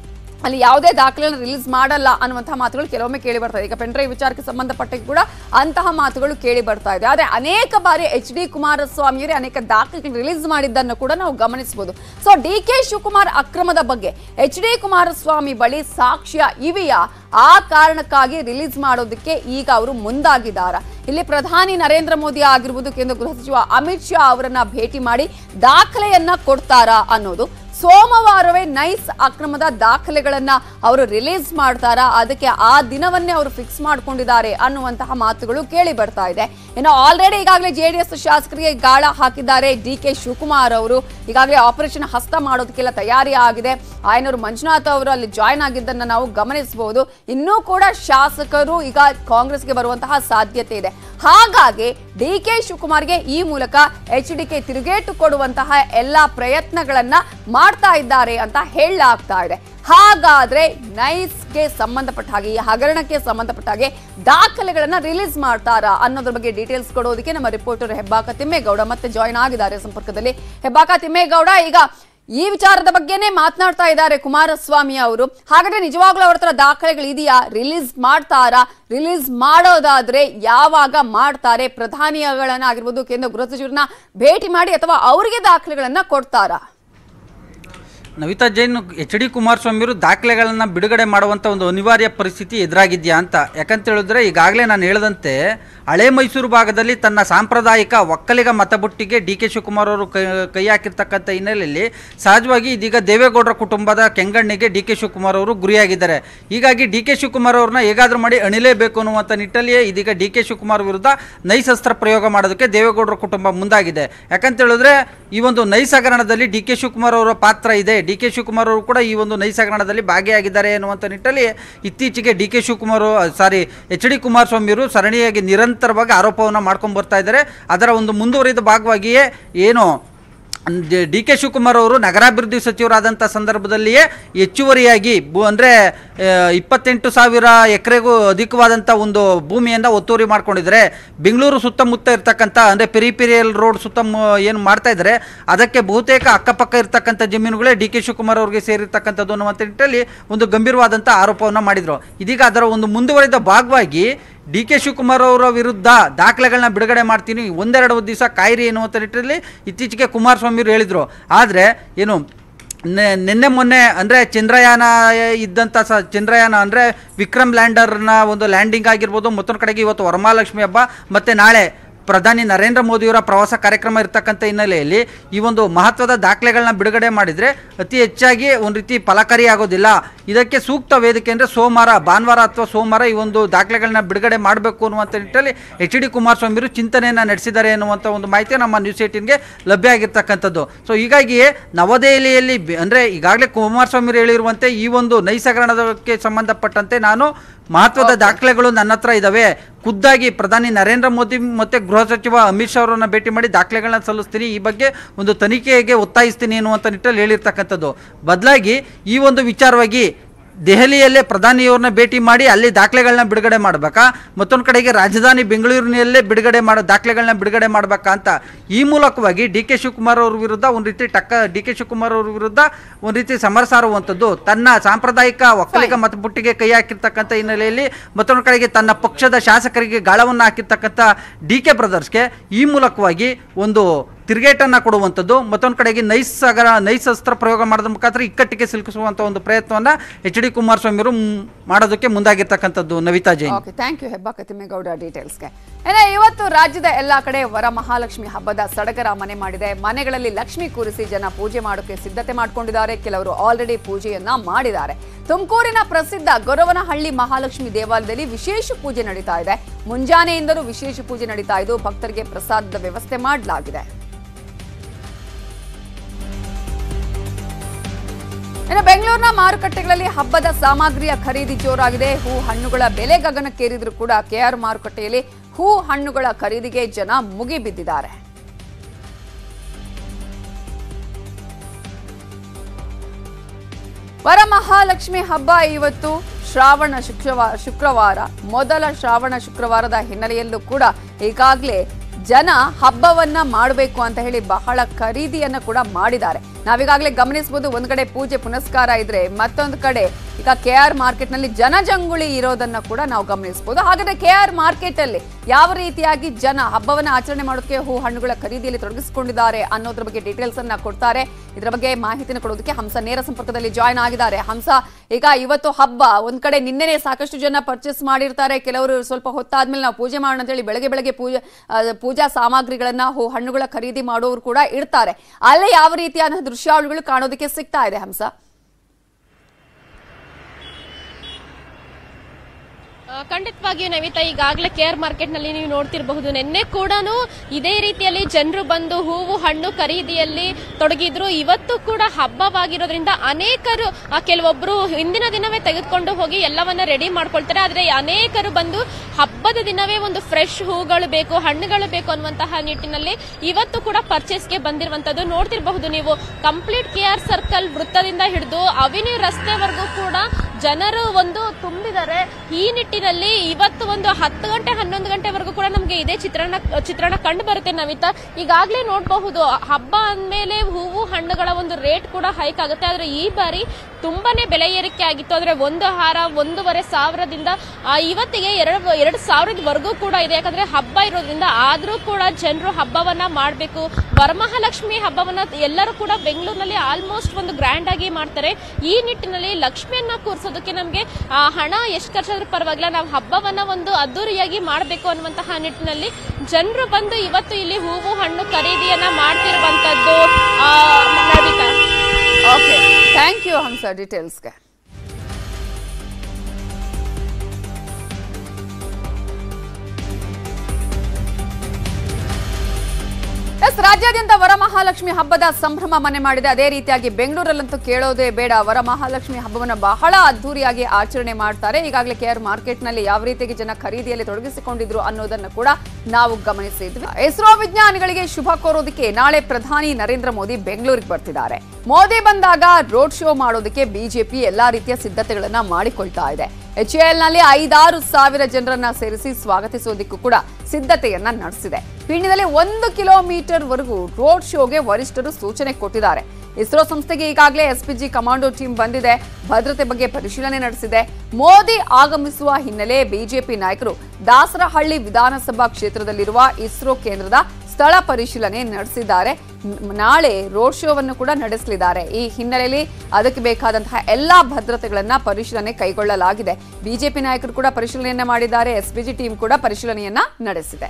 ಅಲ್ಲಿ ಯಾವುದೇ ದಾಖಲೆಯನ್ನು ರಿಲೀಸ್ ಮಾಡಲ್ಲ ಅನ್ನುವಂತಹ ಮಾತುಗಳು ಕೆಲವೊಮ್ಮೆ ಕೇಳಿ ಬರ್ತಾ ಇದೆ ಈಗ ಪೆನ್ಡ್ರೈವ್ ವಿಚಾರಕ್ಕೆ ಸಂಬಂಧಪಟ್ಟ ಕೂಡ ಅಂತಹ ಮಾತುಗಳು ಕೇಳಿ ಬರ್ತಾ ಇದೆ ಆದ್ರೆ ಅನೇಕ ಬಾರಿ ಎಚ್ ಡಿ ಕುಮಾರಸ್ವಾಮಿಯವರೇ ಅನೇಕ ದಾಖಲೆ ರಿಲೀಸ್ ಮಾಡಿದ್ದನ್ನು ಕೂಡ ನಾವು ಗಮನಿಸಬಹುದು ಸೊ ಡಿ ಕೆ ಶಿವಕುಮಾರ್ ಅಕ್ರಮದ ಬಗ್ಗೆ ಎಚ್ ಡಿ ಕುಮಾರಸ್ವಾಮಿ ಬಳಿ ಸಾಕ್ಷ್ಯ ಇವೆಯಾ ಆ ಕಾರಣಕ್ಕಾಗಿ ರಿಲೀಸ್ ಮಾಡೋದಕ್ಕೆ ಈಗ ಅವರು ಮುಂದಾಗಿದ್ದಾರೆ ಇಲ್ಲಿ ಪ್ರಧಾನಿ ನರೇಂದ್ರ ಮೋದಿ ಆಗಿರ್ಬೋದು ಕೇಂದ್ರ ಗೃಹ ಸಚಿವ ಅಮಿತ್ ಶಾ ಅವರನ್ನ ಭೇಟಿ ಮಾಡಿ ದಾಖಲೆಯನ್ನ ಕೊಡ್ತಾರಾ ಅನ್ನೋದು ಸೋಮವಾರವೇ ನೈಸ್ ಅಕ್ರಮದ ದಾಖಲೆಗಳನ್ನ ಅವರು ರಿಲೀಸ್ ಮಾಡ್ತಾರಾ ಅದಕ್ಕೆ ಆ ದಿನವನ್ನೇ ಅವರು ಫಿಕ್ಸ್ ಮಾಡ್ಕೊಂಡಿದ್ದಾರೆ ಅನ್ನುವಂತಹ ಮಾತುಗಳು ಕೇಳಿ ಬರ್ತಾ ಇದೆ ಇನ್ನು ಆಲ್ರೆಡಿ ಈಗಾಗಲೇ ಜೆಡಿಎಸ್ ಶಾಸಕರಿಗೆ ಗಾಳ ಹಾಕಿದ್ದಾರೆ ಡಿ ಕೆ ಶಿವಕುಮಾರ್ ಅವರು ಈಗಾಗಲೇ ಆಪರೇಷನ್ ಹಸ್ತ ಮಾಡೋದಕ್ಕೆಲ್ಲ ತಯಾರಿ ಆಗಿದೆ ಆಯನೂರು ಮಂಜುನಾಥ್ ಅವರು ಅಲ್ಲಿ ಜಾಯ್ನ್ ಆಗಿದ್ದನ್ನ ನಾವು ಗಮನಿಸಬಹುದು ಇನ್ನೂ ಕೂಡ ಶಾಸಕರು ಈಗ ಕಾಂಗ್ರೆಸ್ಗೆ ಬರುವಂತಹ ಸಾಧ್ಯತೆ ಇದೆ ಹಾಗಾಗಿ ಡಿ ಕೆ ಶಿವಕುಮಾರ್ಗೆ ಈ ಮೂಲಕ ಎಚ್ ಡಿ ಕೆ ತಿರುಗೇಟು ಕೊಡುವಂತಹ ಎಲ್ಲಾ ಪ್ರಯತ್ನಗಳನ್ನ ಮಾಡ್ತಾ ಇದ್ದಾರೆ ಅಂತ ಹೇಳಲಾಗ್ತಾ ಇದೆ ಹಾಗಾದ್ರೆ ನೈಸ್ಗೆ ಸಂಬಂಧಪಟ್ಟ ಹಾಗೆ ಈ ಹಗರಣಕ್ಕೆ ಸಂಬಂಧಪಟ್ಟ ಹಾಗೆ ದಾಖಲೆಗಳನ್ನ ರಿಲೀಸ್ ಮಾಡ್ತಾರಾ ಅನ್ನೋದ್ರ ಬಗ್ಗೆ ಡೀಟೇಲ್ಸ್ ಕೊಡೋದಕ್ಕೆ ನಮ್ಮ ರಿಪೋರ್ಟರ್ ಹೆಬ್ಬಾಕ ತಿಮ್ಮೇಗೌಡ ಮತ್ತೆ ಜಾಯ್ನ್ ಆಗಿದ್ದಾರೆ ಸಂಪರ್ಕದಲ್ಲಿ ಹೆಬ್ಬಾಕ ತಿಮ್ಮೇಗೌಡ ಈಗ ಈ ವಿಚಾರದ ಬಗ್ಗೆನೇ ಮಾತನಾಡ್ತಾ ಇದ್ದಾರೆ ಕುಮಾರಸ್ವಾಮಿ ಅವರು ಹಾಗಾದ್ರೆ ನಿಜವಾಗ್ಲೂ ಅವ್ರ ಹತ್ರ ದಾಖಲೆಗಳು ಇದೆಯಾ ರಿಲೀಸ್ ಮಾಡ್ತಾರಾ ರಿಲೀಸ್ ಮಾಡೋದಾದ್ರೆ ಯಾವಾಗ ಮಾಡ್ತಾರೆ ಪ್ರಧಾನಿಗಳನ್ನ ಆಗಿರ್ಬೋದು ಕೇಂದ್ರ ಗೃಹ ಸಚಿವರನ್ನ ಭೇಟಿ ಮಾಡಿ ಅಥವಾ ಅವರಿಗೆ ದಾಖಲೆಗಳನ್ನ ಕೊಡ್ತಾರಾ ನವಿತಾ ಜೈನ್ ಎಚ್ ಡಿ ಕುಮಾರಸ್ವಾಮಿಯವರು ದಾಖಲೆಗಳನ್ನು ಬಿಡುಗಡೆ ಮಾಡುವಂಥ ಒಂದು ಅನಿವಾರ್ಯ ಪರಿಸ್ಥಿತಿ ಎದುರಾಗಿದೆಯಾ ಅಂತ ಯಾಕಂತ ಹೇಳಿದ್ರೆ ಈಗಾಗಲೇ ನಾನು ಹೇಳಿದಂತೆ ಹಳೆ ಮೈಸೂರು ಭಾಗದಲ್ಲಿ ತನ್ನ ಸಾಂಪ್ರದಾಯಿಕ ಒಕ್ಕಲಿಗ ಮತಬುಟ್ಟಿಗೆ ಡಿ ಕೆ ಶಿವಕುಮಾರ್ ಅವರು ಕೈ ಕೈ ಹಾಕಿರ್ತಕ್ಕಂಥ ಹಿನ್ನೆಲೆಯಲ್ಲಿ ಸಹಜವಾಗಿ ಇದೀಗ ದೇವೇಗೌಡರ ಕುಟುಂಬದ ಕೆಂಗಣ್ಣಿಗೆ ಡಿ ಕೆ ಶಿವಕುಮಾರ್ ಅವರು ಗುರಿಯಾಗಿದ್ದಾರೆ ಹೀಗಾಗಿ ಡಿ ಕೆ ಶಿವಕುಮಾರ್ ಅವ್ರನ್ನ ಹೇಗಾದ್ರೂ ಮಾಡಿ ಅಣಿಲೇಬೇಕು ಅನ್ನುವಂಥ ನಿಟ್ಟಲ್ಲಿಯೇ ಇದೀಗ ಡಿ ಕೆ ಶಿವಕುಮಾರ್ ವಿರುದ್ಧ ನೈಸ್ ಅಸ್ತ್ರ ಪ್ರಯೋಗ ಮಾಡೋದಕ್ಕೆ ದೇವೇಗೌಡರ ಕುಟುಂಬ ಮುಂದಾಗಿದೆ ಯಾಕಂತ ಹೇಳಿದ್ರೆ ಈ ಒಂದು ನೈಸ್ ಹಗರಣದಲ್ಲಿ ಡಿ ಕೆ ಶಿವಕುಮಾರ್ ಅವರ ಪಾತ್ರ ಇದೆ ಡಿ ಕೆ ಶಿವಕುಮಾರ್ ಅವರು ಕೂಡ ಈ ಒಂದು ನೈಸ್ ಹಗರಣದಲ್ಲಿ ಭಾಗಿಯಾಗಿದ್ದಾರೆ ಎನ್ನುವಂಥ ನಿಟ್ಟಲ್ಲಿ ಇತ್ತೀಚೆಗೆ D K Shivakumar sorry H D ಕುಮಾರಸ್ವಾಮಿಯವರು ಸರಣಿಯಾಗಿ ನಿರಂತರವಾಗಿ ಆರೋಪವನ್ನು ಮಾಡ್ಕೊಂಡು ಬರ್ತಾ ಇದ್ದಾರೆ ಅದರ ಒಂದು ಮುಂದುವರಿದ ಭಾಗವಾಗಿಯೇ ಏನು ಡಿ ಕೆ ಶಿವಕುಮಾರ್ ಅವರು ನಗರಾಭಿವೃದ್ಧಿ ಸಚಿವರಾದಂಥ ಸಂದರ್ಭದಲ್ಲಿಯೇ ಹೆಚ್ಚುವರಿಯಾಗಿ ಭೂ ಅಂದರೆ ಇಪ್ಪತ್ತೆಂಟು ಸಾವಿರ ಎಕರೆಗೂ ಅಧಿಕವಾದಂಥ ಒಂದು ಭೂಮಿಯನ್ನು ಒತ್ತುವರಿ ಮಾಡ್ಕೊಂಡಿದ್ದಾರೆ ಬೆಂಗಳೂರು ಸುತ್ತಮುತ್ತ ಇರ್ತಕ್ಕಂಥ ಅಂದರೆ ಪೆರಿಪೆರಿಯಲ್ ರೋಡ್ ಸುತ್ತ ಏನು ಮಾಡ್ತಾ ಇದ್ದಾರೆ ಅದಕ್ಕೆ ಬಹುತೇಕ ಅಕ್ಕಪಕ್ಕ ಇರ್ತಕ್ಕಂಥ ಜಮೀನುಗಳೇ ಡಿ ಕೆ ಶಿವಕುಮಾರ್ ಅವರಿಗೆ ಸೇರಿರ್ತಕ್ಕಂಥದ್ದು ಅನ್ನುವಂಥ ನಿಟ್ಟಲ್ಲಿ ಒಂದು ಗಂಭೀರವಾದಂಥ ಆರೋಪವನ್ನು ಮಾಡಿದರು ಇದೀಗ ಅದರ ಒಂದು ಮುಂದುವರಿದ ಭಾಗವಾಗಿ ಡಿ ಕೆ ಶಿವಕುಮಾರ್ ಅವರ ವಿರುದ್ಧ ದಾಖಲೆಗಳನ್ನ ಬಿಡುಗಡೆ ಮಾಡ್ತೀನಿ ಒಂದೆರಡು ದಿವಸ ಕಾಯಿರಿ ಎನ್ನುವಂಥ ನಿಟ್ಟಿನಲ್ಲಿ ಇತ್ತೀಚೆಗೆ ಕುಮಾರಸ್ವಾಮಿ ಹೇಳಿದರು ಆದರೆ ಏನು ನೆ- ನಿನ್ನೆ ಮೊನ್ನೆ ಅಂದರೆ ಚಂದ್ರಯಾನ ಇದ್ದಂಥ ಸ ಚಂದ್ರಯಾನ ಅಂದರೆ ವಿಕ್ರಮ್ ಲ್ಯಾಂಡರ್ನ ಒಂದು ಲ್ಯಾಂಡಿಂಗ್ ಆಗಿರ್ಬೋದು ಮತ್ತೊಂದು ಕಡೆಗೆ ಇವತ್ತು ವರಮಹಾಲಕ್ಷ್ಮಿ ಹಬ್ಬ ಮತ್ತು ನಾಳೆ ಪ್ರಧಾನಿ ನರೇಂದ್ರ ಮೋದಿಯವರ ಪ್ರವಾಸ ಕಾರ್ಯಕ್ರಮ ಇರ್ತಕ್ಕಂಥ ಹಿನ್ನೆಲೆಯಲ್ಲಿ ಈ ಒಂದು ಮಹತ್ವದ ದಾಖಲೆಗಳನ್ನ ಬಿಡುಗಡೆ ಮಾಡಿದರೆ ಅತಿ ಹೆಚ್ಚಾಗಿ ಒಂದು ರೀತಿ ಫಲಕಾರಿ ಆಗೋದಿಲ್ಲ ಇದಕ್ಕೆ ಸೂಕ್ತ ವೇದಿಕೆ ಅಂದರೆ ಸೋಮವಾರ ಭಾನುವಾರ ಅಥವಾ ಸೋಮವಾರ ಈ ಒಂದು ದಾಖಲೆಗಳನ್ನ ಬಿಡುಗಡೆ ಮಾಡಬೇಕು ಅನ್ನುವಂಥ ನಿಟ್ಟಲ್ಲಿ ಎಚ್ ಡಿ ಕುಮಾರಸ್ವಾಮಿಯವರು ಚಿಂತನೆಯನ್ನು ನಡೆಸಿದ್ದಾರೆ ಎನ್ನುವಂಥ ಒಂದು ಮಾಹಿತಿ ನಮ್ಮ ನ್ಯೂಸ್ ಏಟಿನ್ಗೆ ಲಭ್ಯ ಆಗಿರ್ತಕ್ಕಂಥದ್ದು ಸೊ ಹೀಗಾಗಿ ನವದೆಹಲಿಯಲ್ಲಿ ಬೆ- ಅಂದರೆ ಈಗಾಗಲೇ ಕುಮಾರಸ್ವಾಮಿ ಹೇಳಿರುವಂತೆ ಈ ಒಂದು ನೈಸ್ ಹಗರಣಕ್ಕೆ ಸಂಬಂಧಪಟ್ಟಂತೆ ನಾನು ಮಹತ್ವದ ದಾಖಲೆಗಳು ನನ್ನ ಹತ್ರ ಇದ್ದಾವೆ ಖುದ್ದಾಗಿ ಪ್ರಧಾನಿ ನರೇಂದ್ರ ಮೋದಿ ಮತ್ತು ಗೃಹ ಸಚಿವ ಅಮಿತ್ ಶಾ ಅವರನ್ನ ಭೇಟಿ ಮಾಡಿ ದಾಖಲೆಗಳನ್ನ ಸಲ್ಲಿಸ್ತೀನಿ ಈ ಬಗ್ಗೆ ಒಂದು ತನಿಖೆಗೆ ಒತ್ತಾಯಿಸ್ತೀನಿ ಎನ್ನುವಂಥ ನಿಟ್ಟಲ್ಲಿ ಹೇಳಿರ್ತಕ್ಕಂಥದ್ದು ಬದಲಾಗಿ ಈ ಒಂದು ವಿಚಾರವಾಗಿ ದೆಹಲಿಯಲ್ಲೇ ಪ್ರಧಾನಿಯವ್ರನ್ನ ಭೇಟಿ ಮಾಡಿ ಅಲ್ಲಿ ದಾಖಲೆಗಳನ್ನ ಬಿಡುಗಡೆ ಮಾಡಬೇಕಾ ಮತ್ತೊಂದು ಕಡೆಗೆ ರಾಜಧಾನಿ ಬೆಂಗಳೂರಿನಲ್ಲೇ ಬಿಡುಗಡೆ ಮಾಡೋ ದಾಖಲೆಗಳನ್ನ ಬಿಡುಗಡೆ ಮಾಡಬೇಕಾ ಅಂತ ಈ ಮೂಲಕವಾಗಿ ಡಿ ಕೆ ಶಿವಕುಮಾರ್ ಅವ್ರ ವಿರುದ್ಧ ಒಂದು ರೀತಿ ಟಕ್ಕ ಡಿ ಕೆ ಶಿವಕುಮಾರ್ ಅವ್ರ ವಿರುದ್ಧ ಒಂದು ರೀತಿ ಸಮರ ಸಾರುವಂಥದ್ದು ತನ್ನ ಸಾಂಪ್ರದಾಯಿಕ ಒಕ್ಕಲಿಗ ಮತಪುಟ್ಟಿಗೆ ಕೈ ಹಾಕಿರ್ತಕ್ಕಂಥ ಹಿನ್ನೆಲೆಯಲ್ಲಿ ಮತ್ತೊಂದು ಕಡೆಗೆ ತನ್ನ ಪಕ್ಷದ ಶಾಸಕರಿಗೆ ಗಾಳವನ್ನು ಹಾಕಿರ್ತಕ್ಕಂಥ ಡಿ ಕೆ ಬ್ರದರ್ಸ್ಗೆ ಈ ಮೂಲಕವಾಗಿ ಒಂದು ತಿರುಗೇಟನ್ನು ಕೊಡುವಂಥದ್ದು ಮತ್ತೊಂದು ಕಡೆಗೆ ನೈಸ್ ಅಗರ ನೈಸ್ ಅಸ್ತ್ರ ಪ್ರಯೋಗ ಮಾಡೋದ್ರ ಮುಖಾಂತರ ಇಕ್ಕಟ್ಟಿಗೆ ಸಿಲುಕಿಸುವಂಥ ಒಂದು ಪ್ರಯತ್ನವನ್ನು ಎಚ್ ಡಿ ಕುಮಾರಸ್ವಾಮಿಯವರು ಮ್- ಮಾಡೋದಕ್ಕೆ ಮುಂದಾಗಿರ್ತಕ್ಕಂಥದ್ದು Navitha Jain okay thank you Hebbaka Thimmegowda ಡೀಟೇಲ್ಸ್ಗೆ ಏನೇ ಇವತ್ತು ರಾಜ್ಯದ ಎಲ್ಲಾ ಕಡೆ ವರಮಹಾಲಕ್ಷ್ಮಿ ಹಬ್ಬದ ಸಡಗರ ಮನೆ ಮಾಡಿದೆ ಮನೆಗಳಲ್ಲಿ ಲಕ್ಷ್ಮಿ ಕೂರಿಸಿ ಜನ ಪೂಜೆ ಮಾಡೋಕೆ ಸಿದ್ಧತೆ ಮಾಡ್ಕೊಂಡಿದ್ದಾರೆ ಕೆಲವರು ಆಲ್ರೆಡಿ ಪೂಜೆಯನ್ನ ಮಾಡಿದ್ದಾರೆ ತುಮಕೂರಿನ ಪ್ರಸಿದ್ಧ ಗೊರವನಹಳ್ಳಿ ಮಹಾಲಕ್ಷ್ಮಿ ದೇವಾಲಯದಲ್ಲಿ ವಿಶೇಷ ಪೂಜೆ ನಡೀತಾ ಇದೆ ಮುಂಜಾನೆಯಿಂದಲೂ ವಿಶೇಷ ಪೂಜೆ ನಡೀತಾ ಇದ್ದು ಭಕ್ತರಿಗೆ ಪ್ರಸಾದದ ವ್ಯವಸ್ಥೆ ಮಾಡಲಾಗಿದೆ ಇನ್ನು ಬೆಂಗಳೂರಿನ ಮಾರುಕಟ್ಟೆಗಳಲ್ಲಿ ಹಬ್ಬದ ಸಾಮಗ್ರಿಯ ಖರೀದಿ ಜೋರಾಗಿದೆ ಹೂ ಹಣ್ಣುಗಳ ಬೆಲೆ ಗಗನಕ್ಕೇರಿದ್ರು ಕೂಡ ಕೆಆರ್ ಮಾರುಕಟ್ಟೆಯಲ್ಲಿ ಹೂ ಹಣ್ಣುಗಳ ಖರೀದಿಗೆ ಜನ ಮುಗಿಬಿದ್ದಿದ್ದಾರೆ ವರಮಹಾಲಕ್ಷ್ಮಿ ಹಬ್ಬ ಇವತ್ತು ಶ್ರಾವಣ ಶುಕ್ರವಾರ ಶುಕ್ರವಾರ ಮೊದಲ ಶ್ರಾವಣ ಶುಕ್ರವಾರದ ಹಿನ್ನೆಲೆಯಲ್ಲೂ ಕೂಡ ಈಗಾಗಲೇ ಜನ ಹಬ್ಬವನ್ನ ಮಾಡಬೇಕು ಅಂತ ಹೇಳಿ ಬಹಳ ಖರೀದಿಯನ್ನ ಕೂಡ ಮಾಡಿದ್ದಾರೆ ನಾವೀಗಾಗಲೇ ಗಮನಿಸಬಹುದು ಒಂದ್ ಕಡೆ ಪೂಜೆ ಪುನಸ್ಕಾರ ಇದ್ರೆ ಮತ್ತೊಂದು ಕಡೆ ಈಗ ಕೆ ಆರ್ ಮಾರ್ಕೆಟ್ ನಲ್ಲಿ ಜನಜಂಗುಳಿ ಇರೋದನ್ನ ಕೂಡ ನಾವು ಗಮನಿಸಬಹುದು ಹಾಗಾದ್ರೆ ಕೆ ಆರ್ ಮಾರ್ಕೆಟ್ ಅಲ್ಲಿ ಯಾವ ರೀತಿಯಾಗಿ ಜನ ಹಬ್ಬವನ್ನ ಆಚರಣೆ ಮಾಡೋದಕ್ಕೆ ಹೂ ಹಣ್ಣುಗಳ ಖರೀದಿಯಲ್ಲಿ ತೊಡಗಿಸಿಕೊಂಡಿದ್ದಾರೆ ಅನ್ನೋದ್ರ ಬಗ್ಗೆ ಡೀಟೇಲ್ಸ್ ಅನ್ನ ಕೊಡ್ತಾರೆ ಇದರ ಬಗ್ಗೆ ಮಾಹಿತಿನ ಕೊಡೋದಕ್ಕೆ ಹಂಸ ನೇರ ಸಂಪರ್ಕದಲ್ಲಿ ಜಾಯ್ನ್ ಆಗಿದ್ದಾರೆ ಹಂಸ ಈಗ ಇವತ್ತು ಹಬ್ಬ ಒಂದ್ ಕಡೆ ನಿನ್ನೆನೆ ಸಾಕಷ್ಟು ಜನ ಪರ್ಚೇಸ್ ಮಾಡಿರ್ತಾರೆ ಕೆಲವರು ಸ್ವಲ್ಪ ಹೊತ್ತಾದ್ಮೇಲೆ ನಾವು ಪೂಜೆ ಮಾಡೋಣ ಅಂತ ಹೇಳಿ ಬೆಳಗ್ಗೆ ಬೆಳಗ್ಗೆ ಪೂಜೆ ಆ, ಪೂಜಾ ಸಾಮಗ್ರಿಗಳನ್ನ ಹೂ ಹಣ್ಣುಗಳ ಖರೀದಿ ಮಾಡೋರು ಕೂಡ ಇರ್ತಾರೆ ಅಲ್ಲೇ ಯಾವ ರೀತಿಯಾದ ದೃಶ್ಯಾವಳಿಗಳು ಕಾಣೋದಕ್ಕೆ ಸಿಗ್ತಾ ಇದೆ ಹಂಸ ಆ, ಖಂಡಿತವಾಗಿಯೂ ನವಿತಾ ಈಗಾಗಲೇ ಕೇರ್ ಮಾರ್ಕೆಟ್ ನಲ್ಲಿ ನೀವು ನೋಡ್ತಿರಬಹುದು ನಿನ್ನೆ ಕೂಡ ಇದೇ ರೀತಿಯಲ್ಲಿ ಜನರು ಬಂದು ಹೂವು ಹಣ್ಣು ಖರೀದಿಯಲ್ಲಿ ತೊಡಗಿದ್ರು ಇವತ್ತು ಕೂಡ ಹಬ್ಬವಾಗಿರೋದ್ರಿಂದ ಅನೇಕರು ಆ, ಕೆಲವೊಬ್ರು ಹಿಂದಿನ ದಿನವೇ ತೆಗೆದುಕೊಂಡು ಹೋಗಿ ಎಲ್ಲವನ್ನ ರೆಡಿ ಮಾಡ್ಕೊಳ್ತಾರೆ ಆದ್ರೆ ಅನೇಕರು ಬಂದು ಹಬ್ಬದ ದಿನವೇ ಒಂದು ಫ್ರೆಶ್ ಹೂಗಳು ಬೇಕು ಹಣ್ಣುಗಳು ಬೇಕು ಅನ್ನುವಂತಹ ನಿಟ್ಟಿನಲ್ಲಿ ಇವತ್ತು ಕೂಡ ಪರ್ಚೇಸ್ಗೆ ಬಂದಿರುವಂತದ್ದು ನೋಡ್ತಿರಬಹುದು ನೀವು ಕಂಪ್ಲೀಟ್ ಕೆ ಆರ್ ಸರ್ಕಲ್ ವೃತ್ತದಿಂದ ಹಿಡಿದು ಅವಿನ್ಯೂ ರಸ್ತೆವರೆಗೂ ಕೂಡ ಜನರು ಒಂದು ತುಂಬಿದ್ದಾರೆ ಈ ನಿಟ್ಟಿನಲ್ಲಿ ಇವತ್ತು ಒಂದು ಹತ್ತು ಗಂಟೆ ಹನ್ನೊಂದು ಗಂಟೆವರೆಗೂ ಕೂಡ ನಮಗೆ ಇದೇ ಚಿತ್ರಣ ಚಿತ್ರಣ ಕಂಡು ಬರುತ್ತೆ ನವಿತಾ ಈಗಾಗಲೇ ನೋಡಬಹುದು ಹಬ್ಬ ಅಂದಮೇಲೆ ಹೂವು ಹಣ್ಣುಗಳ ಒಂದು ರೇಟ್ ಕೂಡ ಹೈಕ್ ಆಗುತ್ತೆ ಆದ್ರೆ ಈ ಬಾರಿ ತುಂಬಾನೇ ಬೆಲೆ ಏರಿಕೆ ಆಗಿತ್ತು ಅಂದ್ರೆ ಒಂದು ಹಾರ ಒಂದೂವರೆ ಸಾವಿರದಿಂದ ಆ, ಇವತ್ತಿಗೆ ಎರಡು ಎರಡು ಸಾವಿರದವರೆಗೂ ಕೂಡ ಇದೆ ಯಾಕಂದ್ರೆ ಹಬ್ಬ ಇರೋದ್ರಿಂದ ಆದ್ರೂ ಕೂಡ ಜನರು ಹಬ್ಬವನ್ನ ಮಾಡಬೇಕು ವರಮಹಾಲಕ್ಷ್ಮಿ ಹಬ್ಬವನ್ನ ಎಲ್ಲರೂ ಕೂಡ ಬೆಂಗಳೂರಿನಲ್ಲಿ ಆಲ್ಮೋಸ್ಟ್ ಒಂದು ಗ್ರ್ಯಾಂಡ್ ಆಗಿ ಮಾಡ್ತಾರೆ ಈ ನಿಟ್ಟಿನಲ್ಲಿ ಲಕ್ಷ್ಮಿಯನ್ನ ಕೂರಿಸೋದಕ್ಕೆ ನಮಗೆ ಹಣ ಎಷ್ಟು ಖರ್ಚಾದ್ರೂ ಪರವಾಗಿಲ್ಲ ನಾವು ಹಬ್ಬವನ್ನ ಒಂದು ಅದ್ದೂರಿಯಾಗಿ ಮಾಡಬೇಕು ಅನ್ನುವಂತಹ ನಿಟ್ಟಿನಲ್ಲಿ ಜನರು ಬಂದು ಇವತ್ತು ಇಲ್ಲಿ ಹೂವು ಹಣ್ಣು ಖರೀದಿಯನ್ನ ಮಾಡ್ತಿರುವಂತದ್ದು ಆ, Navitha okay thank you Hamsa ಡೀಟೇಲ್ಸ್ಗೆ ಎಸ್ ರಾಜ್ಯಾದ್ಯಂತ ವರಮಹಾಲಕ್ಷ್ಮಿ ಹಬ್ಬದ ಸಂಭ್ರಮ ಮನೆ ಮಾಡಿದೆ ಅದೇ ರೀತಿಯಾಗಿ ಬೆಂಗಳೂರಲ್ಲಂತೂ ಕೇಳೋದೇ ಬೇಡ ವರಮಹಾಲಕ್ಷ್ಮಿ ಹಬ್ಬವನ್ನ ಬಹಳ ಅದ್ದೂರಿಯಾಗಿ ಆಚರಣೆ ಮಾಡ್ತಾರೆ ಈಗಾಗಲೇ ಕೆ ಆರ್ ಮಾರ್ಕೆಟ್ನಲ್ಲಿ ಯಾವ ರೀತಿಯಾಗಿ ಜನ ಖರೀದಿಯಲ್ಲಿ ತೊಡಗಿಸಿಕೊಂಡಿದ್ರು ಅನ್ನೋದನ್ನ ಕೂಡ ನಾವು ಗಮನಿಸಿದ್ವಿ ಇಸ್ರೋ ವಿಜ್ಞಾನಿಗಳಿಗೆ ಶುಭ ಕೋರೋದಕ್ಕೆ ನಾಳೆ ಪ್ರಧಾನಿ ನರೇಂದ್ರ ಮೋದಿ ಬೆಂಗಳೂರಿಗೆ ಬರ್ತಿದ್ದಾರೆ ಮೋದಿ ಬಂದಾಗ ರೋಡ್ ಶೋ ಮಾಡೋದಕ್ಕೆ ಬಿಜೆಪಿ ಎಲ್ಲಾ ರೀತಿಯ ಸಿದ್ಧತೆಗಳನ್ನ ಮಾಡಿಕೊಳ್ತಾ ಇದೆ ಎಚ್ಎಎಲ್ ನಲ್ಲಿ ಐದಾರು ಸಾವಿರ ಜನರನ್ನ ಸೇರಿಸಿ ಸ್ವಾಗತಿಸೋದಕ್ಕೂ ಕೂಡ ಸಿದ್ಧತೆಯನ್ನ ನಡೆಸಿದೆ ಪೀಣ್ಯದಲ್ಲಿ ಒಂದು ಕಿಲೋಮೀಟರ್ ವರೆಗೂ ರೋಡ್ ಶೋಗೆ ವರಿಷ್ಠರು ಸೂಚನೆ ಕೊಟ್ಟಿದ್ದಾರೆ ಇಸ್ರೋ ಸಂಸ್ಥೆಗೆ ಈಗಾಗಲೇ ಎಸ್ಪಿಜಿ ಕಮಾಂಡೋ ಟೀಮ್ ಬಂದಿದೆ ಭದ್ರತೆ ಬಗ್ಗೆ ಪರಿಶೀಲನೆ ನಡೆಸಿದೆ ಮೋದಿ ಆಗಮಿಸುವ ಹಿನ್ನೆಲೆ ಬಿಜೆಪಿ ನಾಯಕರು ದಾಸರಹಳ್ಳಿ ವಿಧಾನಸಭಾ ಕ್ಷೇತ್ರದಲ್ಲಿರುವ ಇಸ್ರೋ ಕೇಂದ್ರದ ಸ್ಥಳ ಪರಿಶೀಲನೆ ನಡೆಸಿದ್ದಾರೆ ನ್- ನಾಳೆ ರೋಡ್ ಶೋವನ್ನು ಕೂಡ ನಡೆಸಲಿದ್ದಾರೆ ಈ ಹಿನ್ನೆಲೆಯಲ್ಲಿ ಅದಕ್ಕೆ ಬೇಕಾದಂತಹ ಎಲ್ಲಾ ಭದ್ರತೆಗಳನ್ನ ಪರಿಶೀಲನೆ ಕೈಗೊಳ್ಳಲಾಗಿದೆ ಬಿಜೆಪಿ ನಾಯಕರು ಕೂಡ ಪರಿಶೀಲನೆಯನ್ನ ಮಾಡಿದ್ದಾರೆ ಎಸ್ಪಿಜಿ ಟೀಮ್ ಕೂಡ ಪರಿಶೀಲನೆಯನ್ನ ನಡೆಸಿದೆ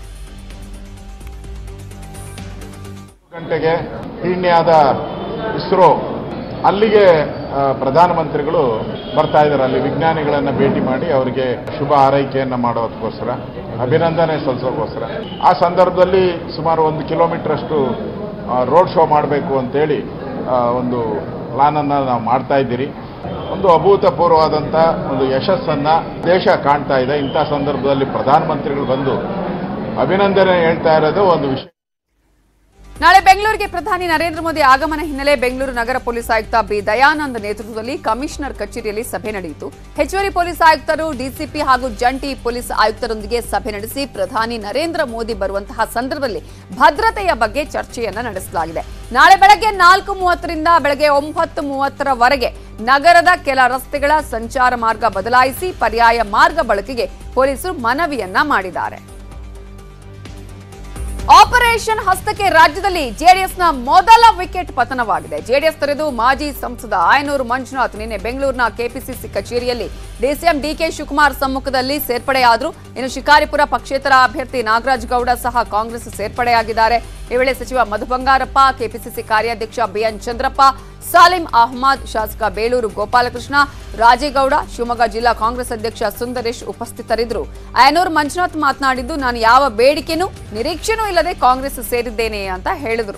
ಗಂಟೆಗೆ ಪೀಣ್ಯಾದ ಇಸ್ರೋ ಅಲ್ಲಿಗೆ ಆ, ಪ್ರಧಾನಮಂತ್ರಿಗಳು ಬರ್ತಾ ಇದ್ದಾರೆ ಅಲ್ಲಿ ವಿಜ್ಞಾನಿಗಳನ್ನ ಭೇಟಿ ಮಾಡಿ ಅವರಿಗೆ ಶುಭ ಹಾರೈಕೆಯನ್ನ ಮಾಡೋದಕ್ಕೋಸ್ಕರ ಅಭಿನಂದನೆ ಸಲ್ಲಿಸೋಕ್ಕೋಸ್ಕರ ಆ ಸಂದರ್ಭದಲ್ಲಿ ಸುಮಾರು ಒಂದು ಕಿಲೋಮೀಟರ್ ಅಷ್ಟು ರೋಡ್ ಶೋ ಮಾಡಬೇಕು ಅಂತೇಳಿ ಆ, ಒಂದು ಪ್ಲಾನ್ ಅನ್ನ ನಾವು ಮಾಡ್ತಾ ಇದ್ದೀರಿ ಒಂದು ಅಭೂತಪೂರ್ವವಾದಂಥ ಒಂದು ಯಶಸ್ಸನ್ನ ದೇಶ ಕಾಣ್ತಾ ಇದೆ ಇಂಥ ಸಂದರ್ಭದಲ್ಲಿ ಪ್ರಧಾನಮಂತ್ರಿಗಳು ಬಂದು ಅಭಿನಂದನೆ ಹೇಳ್ತಾ ಇರೋದು ಒಂದು ವಿಷಯ ನಾಳೆ ಬೆಂಗಳೂರಿಗೆ ಪ್ರಧಾನಿ ನರೇಂದ್ರ ಮೋದಿ ಆಗಮನ ಹಿನ್ನೆಲೆ ಬೆಂಗಳೂರು ನಗರ ಪೊಲೀಸ್ ಆಯುಕ್ತ ಬಿ ದಯಾನಂದ್ ನೇತೃತ್ವದಲ್ಲಿ ಕಮಿಷನರ್ ಕಚೇರಿಯಲ್ಲಿ ಸಭೆ ನಡೆಯಿತು ಹೆಚ್ಚುವರಿ ಪೊಲೀಸ್ ಆಯುಕ್ತರು ಡಿಸಿಪಿ ಹಾಗೂ ಜಂಟಿ ಪೊಲೀಸ್ ಆಯುಕ್ತರೊಂದಿಗೆ ಸಭೆ ನಡೆಸಿ ಪ್ರಧಾನಿ ನರೇಂದ್ರ ಮೋದಿ ಬರುವಂತಹ ಸಂದರ್ಭದಲ್ಲಿ ಭದ್ರತೆಯ ಬಗ್ಗೆ ಚರ್ಚೆಯನ್ನ ನಡೆಸಲಾಗಿದೆ ನಾಳೆ ಬೆಳಗ್ಗೆ ನಾಲ್ಕು ಮೂವತ್ತರಿಂದ ಬೆಳಗ್ಗೆ ಒಂಬತ್ತು ಮೂವತ್ತರವರೆಗೆ ನಗರದ ಕೆಲ ರಸ್ತೆಗಳ ಸಂಚಾರ ಮಾರ್ಗ ಬದಲಾಯಿಸಿ ಪರ್ಯಾಯ ಮಾರ್ಗ ಬಳಕೆಗೆ ಪೊಲೀಸರು ಮನವಿಯನ್ನ ಮಾಡಿದ್ದಾರೆ ಆಪರೇಷನ್ ಹಸ್ತಕ್ಕೆ ರಾಜ್ಯದಲ್ಲಿ ಜೆಡಿಎಸ್ನ ಮೊದಲ ವಿಕೆಟ್ ಪತನವಾಗಿದೆ ಜೆಡಿಎಸ್ ತೊರೆದು ಮಾಜಿ ಸಂಸದ ಆಯನೂರು ಮಂಜುನಾಥ್ ನಿನ್ನೆ ಬೆಂಗಳೂರಿನ ಕೆಪಿಸಿಸಿ ಕಚೇರಿಯಲ್ಲಿ ಡಿಸಿಎಂ ಡಿಕೆ ಶಿವಕುಮಾರ್ ಸಮ್ಮುಖದಲ್ಲಿ ಸೇರ್ಪಡೆಯಾದರು ಇನ್ನು ಶಿಕಾರಿಪುರ ಪಕ್ಷೇತರ ಅಭ್ಯರ್ಥಿ ನಾಗರಾಜ್ ಗೌಡ ಸಹ ಕಾಂಗ್ರೆಸ್ ಸೇರ್ಪಡೆಯಾಗಿದ್ದಾರೆ ಈ ವೇಳೆ ಸಚಿವ ಮಧು ಬಂಗಾರಪ್ಪ ಕೆಪಿಸಿಸಿ ಕಾರ್ಯಾಧ್ಯಕ್ಷ ಬಿಎನ್ ಚಂದ್ರಪ್ಪ ಸಾಲಿಂ ಅಹ್ಮದ್ ಶಾಸಕ ಬೇಳೂರು ಗೋಪಾಲಕೃಷ್ಣ ರಾಜೇಗೌಡ ಶಿವಮೊಗ್ಗ ಜಿಲ್ಲಾ ಕಾಂಗ್ರೆಸ್ ಅಧ್ಯಕ್ಷ ಸುಂದರೇಶ್ ಉಪಸ್ಥಿತರಿದ್ದರು ಅಯನೂರ್ ಮಂಜುನಾಥ್ ಮಾತನಾಡಿದ್ದು ನಾನು ಯಾವ ಬೇಡಿಕೆನೂ ನಿರೀಕ್ಷೆನೂ ಇಲ್ಲದೆ ಕಾಂಗ್ರೆಸ್ ಸೇರಿದ್ದೇನೆ ಅಂತ ಹೇಳಿದರು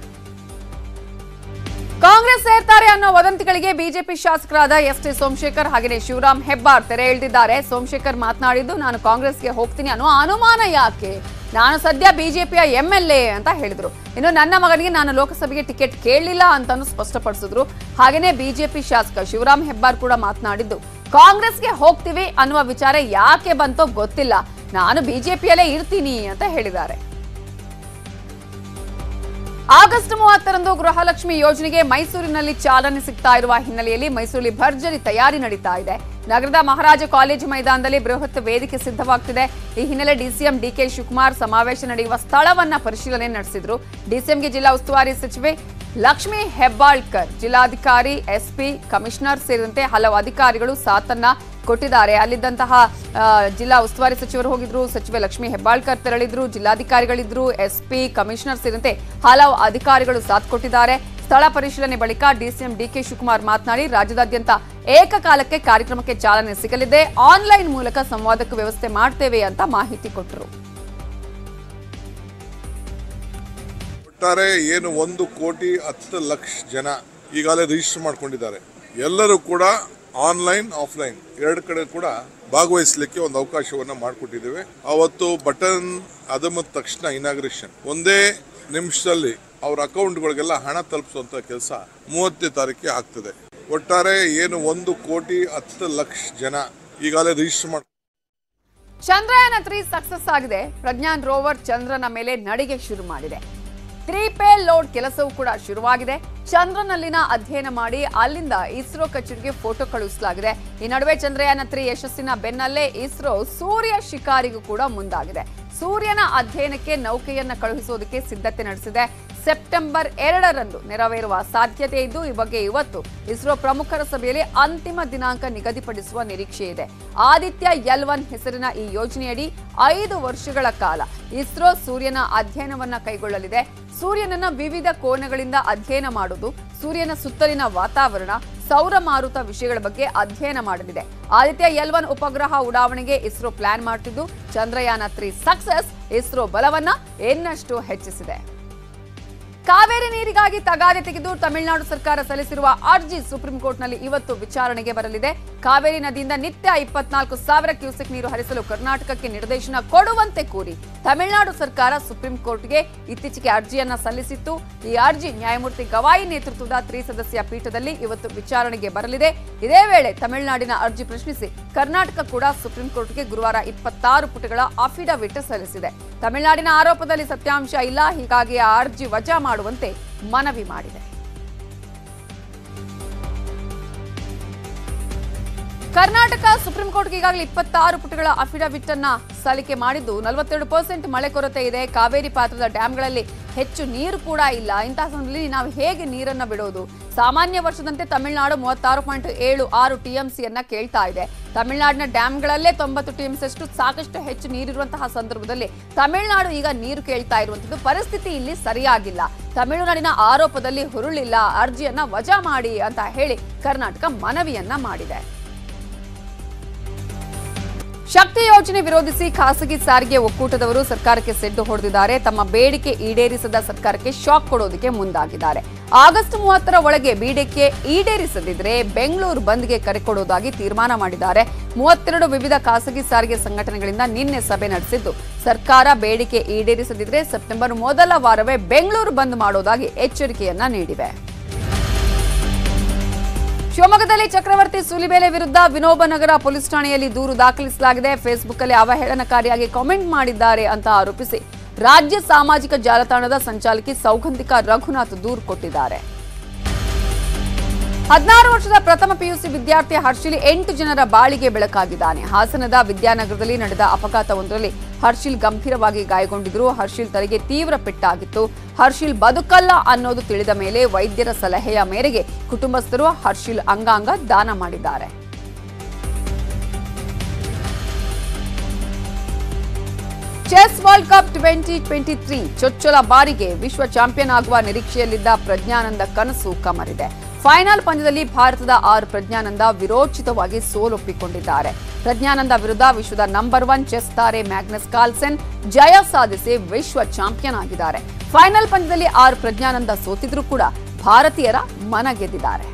ಕಾಂಗ್ರೆಸ್ ಸೇರ್ತಾರೆ ಅನ್ನೋ ವದಂತಿಗಳಿಗೆ ಬಿಜೆಪಿ ಶಾಸಕರಾದ ಎಸ್ ಟಿ ಸೋಮಶೇಖರ್ ಹಾಗೆಯೇ ಶಿವರಾಮ್ ಹೆಬ್ಬಾರ್ ತೆರೆ ಎಳೆದಿದ್ದಾರೆ ಸೋಮಶೇಖರ್ ಮಾತನಾಡಿದ್ದು ನಾನು ಕಾಂಗ್ರೆಸ್ಗೆ ಹೋಗ್ತೀನಿ ಅನ್ನೋ ಅನುಮಾನ ಯಾಕೆ ನಾನು ಸದ್ಯ ಬಿಜೆಪಿಯ ಎಂಎಲ್ಎ ಅಂತ ಹೇಳಿದ್ರು ಇನ್ನು ನನ್ನ ಮಗನಿಗೆ ನಾನು ಲೋಕಸಭೆಗೆ ಟಿಕೆಟ್ ಕೇಳಲಿಲ್ಲ ಅಂತಾನು ಸ್ಪಷ್ಟಪಡಿಸಿದ್ರು ಹಾಗೇನೇ ಬಿಜೆಪಿ ಶಾಸಕ ಶಿವರಾಮ್ ಹೆಬ್ಬಾರ್ ಕೂಡ ಮಾತನಾಡಿದ್ದು ಕಾಂಗ್ರೆಸ್ಗೆ ಹೋಗ್ತೀವಿ ಅನ್ನುವ ವಿಚಾರ ಯಾಕೆ ಬಂತೋ ಗೊತ್ತಿಲ್ಲ ನಾನು ಬಿಜೆಪಿಯಲ್ಲೇ ಇರ್ತೀನಿ ಅಂತ ಹೇಳಿದ್ದಾರೆ ಆಗಸ್ಟ್ ಮೂವತ್ತರಂದು ಗೃಹಲಕ್ಷ್ಮಿ ಯೋಜನೆಗೆ ಮೈಸೂರಿನಲ್ಲಿ ಚಾಲನೆ ಸಿಗ್ತಾ ಇರುವ ಹಿನ್ನೆಲೆಯಲ್ಲಿ ಮೈಸೂರಲ್ಲಿ ಭರ್ಜರಿ ತಯಾರಿ ನಡೀತಾ ಇದೆ ನಗರದ ಮಹಾರಾಜ ಕಾಲೇಜು ಮೈದಾನದಲ್ಲಿ ಬೃಹತ್ ವೇದಿಕೆ ಸಿದ್ಧವಾಗ್ತಿದೆ ಈ ಹಿನ್ನೆಲೆ ಡಿಸಿಎಂ ಡಿಕೆ ಶಿವಕುಮಾರ್ ಸಮಾವೇಶ ನಡೆಯುವ ಸ್ಥಳವನ್ನ ಪರಿಶೀಲನೆ ನಡೆಸಿದ್ರು ಡಿಸಿಎಂಗೆ ಜಿಲ್ಲಾ ಉಸ್ತುವಾರಿ ಸಚಿವೆ ಲಕ್ಷ್ಮೀ ಹೆಬ್ಬಾಳ್ಕರ್ ಜಿಲ್ಲಾಧಿಕಾರಿ ಎಸ್ಪಿ ಕಮಿಷನರ್ ಸೇರಿದಂತೆ ಹಲವು ಅಧಿಕಾರಿಗಳು ಸಾಥನ್ನ ಕೊಟ್ಟಿದ್ದಾರೆ ಅಲ್ಲಿದ್ದಂತಹ ಆ, ಜಿಲ್ಲಾ ಉಸ್ತುವಾರಿ ಸಚಿವರು ಹೋಗಿದ್ರು ಸಚಿವೆ ಲಕ್ಷ್ಮೀ ಹೆಬ್ಬಾಳ್ಕರ್ ತೆರಳಿದ್ರು ಜಿಲ್ಲಾಧಿಕಾರಿಗಳಿದ್ರು ಎಸ್ಪಿ ಕಮಿಷನರ್ ಸೇರಿದಂತೆ ಹಲವು ಅಧಿಕಾರಿಗಳು ಸಾಥ್ ಕೊಟ್ಟಿದ್ದಾರೆ ಸ್ಥಳ ಪರಿಶೀಲನೆ ಬಳಿಕ ಡಿಸಿಎಂ ಡಿಕೆ ಶಿವಕುಮಾರ್ ಮಾತನಾಡಿ ರಾಜ್ಯದಾದ್ಯಂತ ಏಕಕಾಲಕ್ಕೆ ಕಾರ್ಯಕ್ರಮಕ್ಕೆ ಚಾಲನೆ ಸಿಗಲಿದೆ ಆನ್ಲೈನ್ ಮೂಲಕ ಸಂವಾದಕ್ಕೆ ವ್ಯವಸ್ಥೆ ಮಾಡ್ತೇವೆ ಅಂತ ಮಾಹಿತಿ ಕೊಟ್ಟರು ಒಟ್ಟಾರೆ ಏನು ಒಂದು ಕೋಟಿ ಹತ್ತು ಲಕ್ಷ ಜನ ಈಗಾಗಲೇ ರಿಜಿಸ್ಟರ್ ಮಾಡ್ಕೊಂಡಿದ್ದಾರೆ ಎಲ್ಲರೂ ಕೂಡ ಆನ್ಲೈನ್ ಆಫ್ಲೈನ್ ಎರಡು ಕಡೆ ಕೂಡ ಭಾಗವಹಿಸಲಿಕ್ಕೆ ಒಂದು ಅವಕಾಶವನ್ನ ಮಾಡಿಕೊಟ್ಟಿದ್ದೇವೆ ಅವತ್ತು ಬಟನ್ ಅದಮದ ತಕ್ಷಣ ಇನಾಗ್ರೇಷನ್ ಒಂದೇ ನಿಮಿಷದಲ್ಲಿ ಅವ್ರ ಅಕೌಂಟ್ಗಳಿಗೆಲ್ಲ ಹಣ ತಲುಪಿಸುವಂತ ಕೆಲಸ ಮೂವತ್ತನೇ ತಾರೀಕಿಗೆ ಆಗ್ತದೆ ಒಟ್ಟಾರೆ ಏನು ಒಂದು ಕೋಟಿ ಹತ್ತು ಲಕ್ಷ ಜನ ಈಗಾಗಲೇ ರಿಜಿಸ್ಟರ್ ಮಾಡಿ ಚಂದ್ರಯಾನ ತ್ರೀ ಸಕ್ಸಸ್ ಆಗಿದೆ ಪ್ರಜ್ಞಾನ್ ರೋವರ್ ಚಂದ್ರನ ಮೇಲೆ ನಡಿಗೆ ಶುರು ಮಾಡಿದೆ ತ್ರೀ ಪೇ ಲೋಡ್ ಕೆಲಸವೂ ಕೂಡ ಶುರುವಾಗಿದೆ ಚಂದ್ರನಲ್ಲಿನ ಅಧ್ಯಯನ ಮಾಡಿ ಅಲ್ಲಿಂದ ಇಸ್ರೋ ಕಚೇರಿಗೆ ಫೋಟೋ ಕಳುಹಿಸಲಾಗಿದೆ ಈ ನಡುವೆ ಚಂದ್ರಯಾನ ತ್ರೀ ಯಶಸ್ಸಿನ ಬೆನ್ನಲ್ಲೇ ಇಸ್ರೋ ಸೂರ್ಯ ಶಿಕಾರಿಗೂ ಕೂಡ ಮುಂದಾಗಿದೆ ಸೂರ್ಯನ ಅಧ್ಯಯನಕ್ಕೆ ನೌಕೆಯನ್ನ ಕಳುಹಿಸೋದಕ್ಕೆ ಸಿದ್ಧತೆ ನಡೆಸಿದೆ ಸೆಪ್ಟೆಂಬರ್ ಎರಡರಂದು ನೆರವೇರುವ ಸಾಧ್ಯತೆ ಇದ್ದು ಈ ಬಗ್ಗೆ ಇವತ್ತು ಇಸ್ರೋ ಪ್ರಮುಖರ ಸಭೆಯಲ್ಲಿ ಅಂತಿಮ ದಿನಾಂಕ ನಿಗದಿಪಡಿಸುವ ನಿರೀಕ್ಷೆ ಇದೆ ಆದಿತ್ಯ ಎಲ್ ಒನ್ ಹೆಸರಿನ ಈ ಯೋಜನೆಯಡಿ ಐದು ವರ್ಷಗಳ ಕಾಲ ಇಸ್ರೋ ಸೂರ್ಯನ ಅಧ್ಯಯನವನ್ನ ಕೈಗೊಳ್ಳಲಿದೆ ಸೂರ್ಯನನ್ನ ವಿವಿಧ ಕೋನಗಳಿಂದ ಅಧ್ಯಯನ ಮಾಡುವುದು ಸೂರ್ಯನ ಸುತ್ತಲಿನ ವಾತಾವರಣ ಸೌರ ಮಾರುತ ವಿಷಯಗಳ ಬಗ್ಗೆ ಅಧ್ಯಯನ ಮಾಡಲಿದೆ ಆದಿತ್ಯ ಎಲ್ ಒನ್ ಉಪಗ್ರಹ ಉಡಾವಣೆಗೆ ಇಸ್ರೋ ಪ್ಲಾನ್ ಮಾಡ್ತಿದ್ದು ಚಂದ್ರಯಾನ ತ್ರೀ ಸಕ್ಸಸ್ ಇಸ್ರೋ ಬಲವನ್ನ ಇನ್ನಷ್ಟು ಹೆಚ್ಚಿಸಿದೆ ಕಾವೇರಿ ನೀರಿಗಾಗಿ ತಗಾದೆ ತೆಗೆದು ತಮಿಳುನಾಡು ಸರ್ಕಾರ ಸಲ್ಲಿಸಿರುವ ಅರ್ಜಿ ಸುಪ್ರೀಂ ಕೋರ್ಟ್ನಲ್ಲಿ ಇವತ್ತು ವಿಚಾರಣೆಗೆ ಬರಲಿದೆ ಕಾವೇರಿ ನದಿಯಿಂದ ನಿತ್ಯ ಇಪ್ಪತ್ನಾಲ್ಕು ಸಾವಿರ ಕ್ಯೂಸೆಕ್ ನೀರು ಹರಿಸಲು ಕರ್ನಾಟಕಕ್ಕೆ ನಿರ್ದೇಶನ ಕೊಡುವಂತೆ ಕೋರಿ ತಮಿಳುನಾಡು ಸರ್ಕಾರ ಸುಪ್ರೀಂ ಕೋರ್ಟ್ಗೆ ಇತ್ತೀಚೆಗೆ ಅರ್ಜಿಯನ್ನ ಸಲ್ಲಿಸಿತ್ತು ಈ ಅರ್ಜಿ ನ್ಯಾಯಮೂರ್ತಿ ಗವಾಯಿ ನೇತೃತ್ವದ ತ್ರಿಸದಸ್ಯ ಪೀಠದಲ್ಲಿ ಇವತ್ತು ವಿಚಾರಣೆಗೆ ಬರಲಿದೆ ಇದೇ ವೇಳೆ ತಮಿಳುನಾಡಿನ ಅರ್ಜಿ ಪ್ರಶ್ನಿಸಿ ಕರ್ನಾಟಕ ಕೂಡ ಸುಪ್ರೀಂ ಕೋರ್ಟ್ಗೆ ಗುರುವಾರ ಇಪ್ಪತ್ತಾರು ಪುಟಗಳ ಅಫಿಡವಿಟ್ ಸಲ್ಲಿಸಿದೆ ತಮಿಳುನಾಡಿನ ಆರೋಪದಲ್ಲಿ ಸತ್ಯಾಂಶ ಇಲ್ಲ ಹೀಗಾಗಿ ಆ ಅರ್ಜಿ ವಜಾ ಮಾಡುವಂತೆ ಮನವಿ ಮಾಡಿದೆ ಕರ್ನಾಟಕ ಸುಪ್ರೀಂ ಕೋರ್ಟ್ಗೆ ಈಗಾಗಲೇ ಇಪ್ಪತ್ತಾರು ಪುಟಗಳ ಅಫಿಡವಿಟ್ ಅನ್ನ ಸಲ್ಲಿಕೆ ಮಾಡಿದ್ದು ನಲವತ್ತೆರಡು ಪರ್ಸೆಂಟ್ ಮಳೆ ಕೊರತೆ ಇದೆ ಕಾವೇರಿ ಪಾತ್ರದ ಡ್ಯಾಂಗಳಲ್ಲಿ ಹೆಚ್ಚು ನೀರು ಕೂಡ ಇಲ್ಲ ಇಂತಹ ಸಂದರ್ಭದಲ್ಲಿ ನಾವು ಹೇಗೆ ನೀರನ್ನ ಬಿಡೋದು ಸಾಮಾನ್ಯ ವರ್ಷದಂತೆ ತಮಿಳುನಾಡು ಮೂವತ್ತಾರು ಪಾಯಿಂಟ್ ಏಳು ಆರು ಟಿಎಂಸಿಯನ್ನ ಕೇಳ್ತಾ ಇದೆ ತಮಿಳುನಾಡಿನ ಡ್ಯಾಂಗಳಲ್ಲೇ ತೊಂಬತ್ತು ಟಿಎಂಸಿ ಅಷ್ಟು ಸಾಕಷ್ಟು ಹೆಚ್ಚು ನೀರಿರುವಂತಹ ಸಂದರ್ಭದಲ್ಲಿ ತಮಿಳುನಾಡು ಈಗ ನೀರು ಕೇಳ್ತಾ ಇರುವಂತದ್ದು ಪರಿಸ್ಥಿತಿ ಇಲ್ಲಿ ಸರಿಯಾಗಿಲ್ಲ ತಮಿಳುನಾಡಿನ ಆರೋಪದಲ್ಲಿ ಹುರುಳಿಲ್ಲ ಅರ್ಜಿಯನ್ನ ವಜಾ ಮಾಡಿ ಅಂತ ಹೇಳಿ ಕರ್ನಾಟಕ ಮನವಿಯನ್ನ ಮಾಡಿದೆ ಶಕ್ತಿ ಯೋಜನೆ ವಿರೋಧಿಸಿ ಖಾಸಗಿ ಸಾರಿಗೆ ಒಕ್ಕೂಟದವರು ಸರ್ಕಾರಕ್ಕೆ ಸೆಡ್ಡು ಹೊಡೆದಿದ್ದಾರೆ ತಮ್ಮ ಬೇಡಿಕೆ ಈಡೇರಿಸದ ಸರ್ಕಾರಕ್ಕೆ ಶಾಕ್ ಕೊಡೋದಕ್ಕೆ ಮುಂದಾಗಿದ್ದಾರೆ ಆಗಸ್ಟ್ ಮೂವತ್ತರ ಒಳಗೆ ಬೇಡಿಕೆ ಈಡೇರಿಸದಿದ್ರೆ ಬೆಂಗಳೂರು ಬಂದ್ಗೆ ಕರೆ ಕೊಡೋದಾಗಿ ತೀರ್ಮಾನ ಮಾಡಿದ್ದಾರೆ ಮೂವತ್ತೆರಡು ವಿವಿಧ ಖಾಸಗಿ ಸಾರಿಗೆ ಸಂಘಟನೆಗಳಿಂದ ನಿನ್ನೆ ಸಭೆ ನಡೆಸಿದ್ದು ಸರ್ಕಾರ ಬೇಡಿಕೆ ಈಡೇರಿಸದಿದ್ರೆ ಸೆಪ್ಟೆಂಬರ್ ಮೊದಲ ವಾರವೇ ಬೆಂಗಳೂರು ಬಂದ್ ಮಾಡೋದಾಗಿ ಎಚ್ಚರಿಕೆಯನ್ನ ನೀಡಿವೆ ಶಿವಮೊಗ್ಗದಲ್ಲಿ ಚಕ್ರವರ್ತಿ ಸುಲಿಬೇಲೆ ವಿರುದ್ಧ ವಿನೋಬ ನಗರ ಪೊಲೀಸ್ ಠಾಣೆಯಲ್ಲಿ ದೂರು ದಾಖಲಿಸಲಾಗಿದೆ ಫೇಸ್ಬುಕ್ ಅಲ್ಲಿ ಅವಹೇಳನಕಾರಿಯಾಗಿ ಕಾಮೆಂಟ್ ಮಾಡಿದ್ದಾರೆ ಅಂತ ಆರೋಪಿಸಿ ರಾಜ್ಯ ಸಾಮಾಜಿಕ ಜಾಲತಾಣದ ಸಂಚಾಲಕಿ ಸೌಗಂಧಿಕ ರಘುನಾಥ್ ದೂರು ಕೊಟ್ಟಿದ್ದಾರೆ ಹದಿನಾರು ವರ್ಷದ ಪ್ರಥಮ ಪಿಯುಸಿ ವಿದ್ಯಾರ್ಥಿ ಹರ್ಷಿಲ್ ಎಂಟು ಜನರ ಬಾಳಿಗೆ ಬೆಳಕಾಗಿದ್ದಾನೆ ಹಾಸನದ ವಿದ್ಯಾನಗರದಲ್ಲಿ ನಡೆದ ಅಪಘಾತವೊಂದರಲ್ಲಿ ಹರ್ಷಿಲ್ ಗಂಭೀರವಾಗಿ ಗಾಯಗೊಂಡಿದ್ರು ಹರ್ಷಿಲ್ ತಲೆಗೆ ತೀವ್ರ ಪೆಟ್ಟಾಗಿತ್ತು ಹರ್ಷಿಲ್ ಬದುಕಲ್ಲ ಅನ್ನೋದು ತಿಳಿದ ಮೇಲೆ ವೈದ್ಯರ ಸಲಹೆಯ ಮೇರೆಗೆ ಕುಟುಂಬಸ್ಥರು ಹರ್ಷಿಲ್ ಅಂಗಾಂಗ ದಾನ ಮಾಡಿದ್ದಾರೆ chess world cup twenty twenty three ಚೊಚ್ಚಲ ಬಾರಿಗೆ ವಿಶ್ವ ಚಾಂಪಿಯನ್ ಆಗುವ ನಿರೀಕ್ಷೆಯಲ್ಲಿದ್ದ ಪ್ರಜ್ಞಾನಂದ ಕನಸು ಕಮರಿದೆ ಫೈನಲ್ ಪಂದ್ಯದಲ್ಲಿ ಭಾರತದ ಆರ್ ಪ್ರಜ್ಞಾನಂದ ವಿರೋಚಿತವಾಗಿ ಸೋಲೊಪ್ಪಿಕೊಂಡಿದ್ದಾರೆ ಪ್ರಜ್ಞಾನಂದ ವಿರುದ್ಧ ವಿಶ್ವದ ನಂಬರ್ ಒನ್ ಚೆಸ್ ತಾರೆ ಮ್ಯಾಗ್ನಸ್ ಕಾರ್ಲ್ಸೆನ್ ಜಯ ಸಾಧಿಸಿ ವಿಶ್ವ ಚಾಂಪಿಯನ್ ಆಗಿದ್ದಾರೆ ಫೈನಲ್ ಪಂದ್ಯದಲ್ಲಿ ಆರ್ ಪ್ರಜ್ಞಾನಂದ ಸೋತಿದ್ರೂ ಕೂಡ ಭಾರತೀಯರ ಮನ ಗೆದ್ದಿದ್ದಾರೆ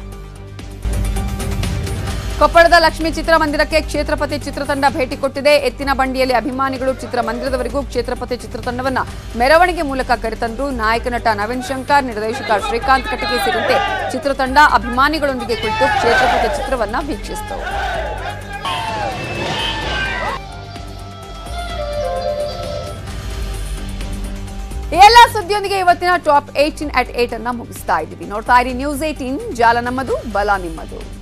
ಕೊಪ್ಪಳದ ಲಕ್ಷ್ಮೀ ಚಿತ್ರಮಂದಿರಕ್ಕೆ ಕ್ಷೇತ್ರಪತಿ ಚಿತ್ರತಂಡ ಭೇಟಿ ಕೊಟ್ಟಿದೆ ಎತ್ತಿನ ಬಂಡಿಯಲ್ಲಿ ಅಭಿಮಾನಿಗಳು ಚಿತ್ರಮಂದಿರದವರೆಗೂ ಕ್ಷೇತ್ರಪತಿ ಚಿತ್ರತಂಡವನ್ನ ಮೆರವಣಿಗೆ ಮೂಲಕ ಕರೆತಂದ್ರು ನಾಯಕ ನಟ ನವೀನ್ ಶಂಕರ್ ನಿರ್ದೇಶಕ ಶ್ರೀಕಾಂತ್ ಕಟಗಿ ಸೇರಿದಂತೆ ಚಿತ್ರತಂಡ ಅಭಿಮಾನಿಗಳೊಂದಿಗೆ ಕುಳಿತು ಕ್ಷೇತ್ರಪತಿ ಚಿತ್ರವನ್ನ ವೀಕ್ಷಿಸಿತು ಈ ಎಲ್ಲ ಸುದ್ದಿಯೊಂದಿಗೆ ಇವತ್ತಿನ ಟಾಪ್ ಏಟೀನ್ ಅಟ್ ಏಟ್ ಅನ್ನ ಮುಗಿಸ್ತಾ ಇದ್ದೀವಿ ನೋಡ್ತಾ ಇರಿ ನ್ಯೂಸ್ ಏಟೀನ್ ಜಾಲ ನಮ್ಮದು ಬಲ ನಿಮ್ಮದು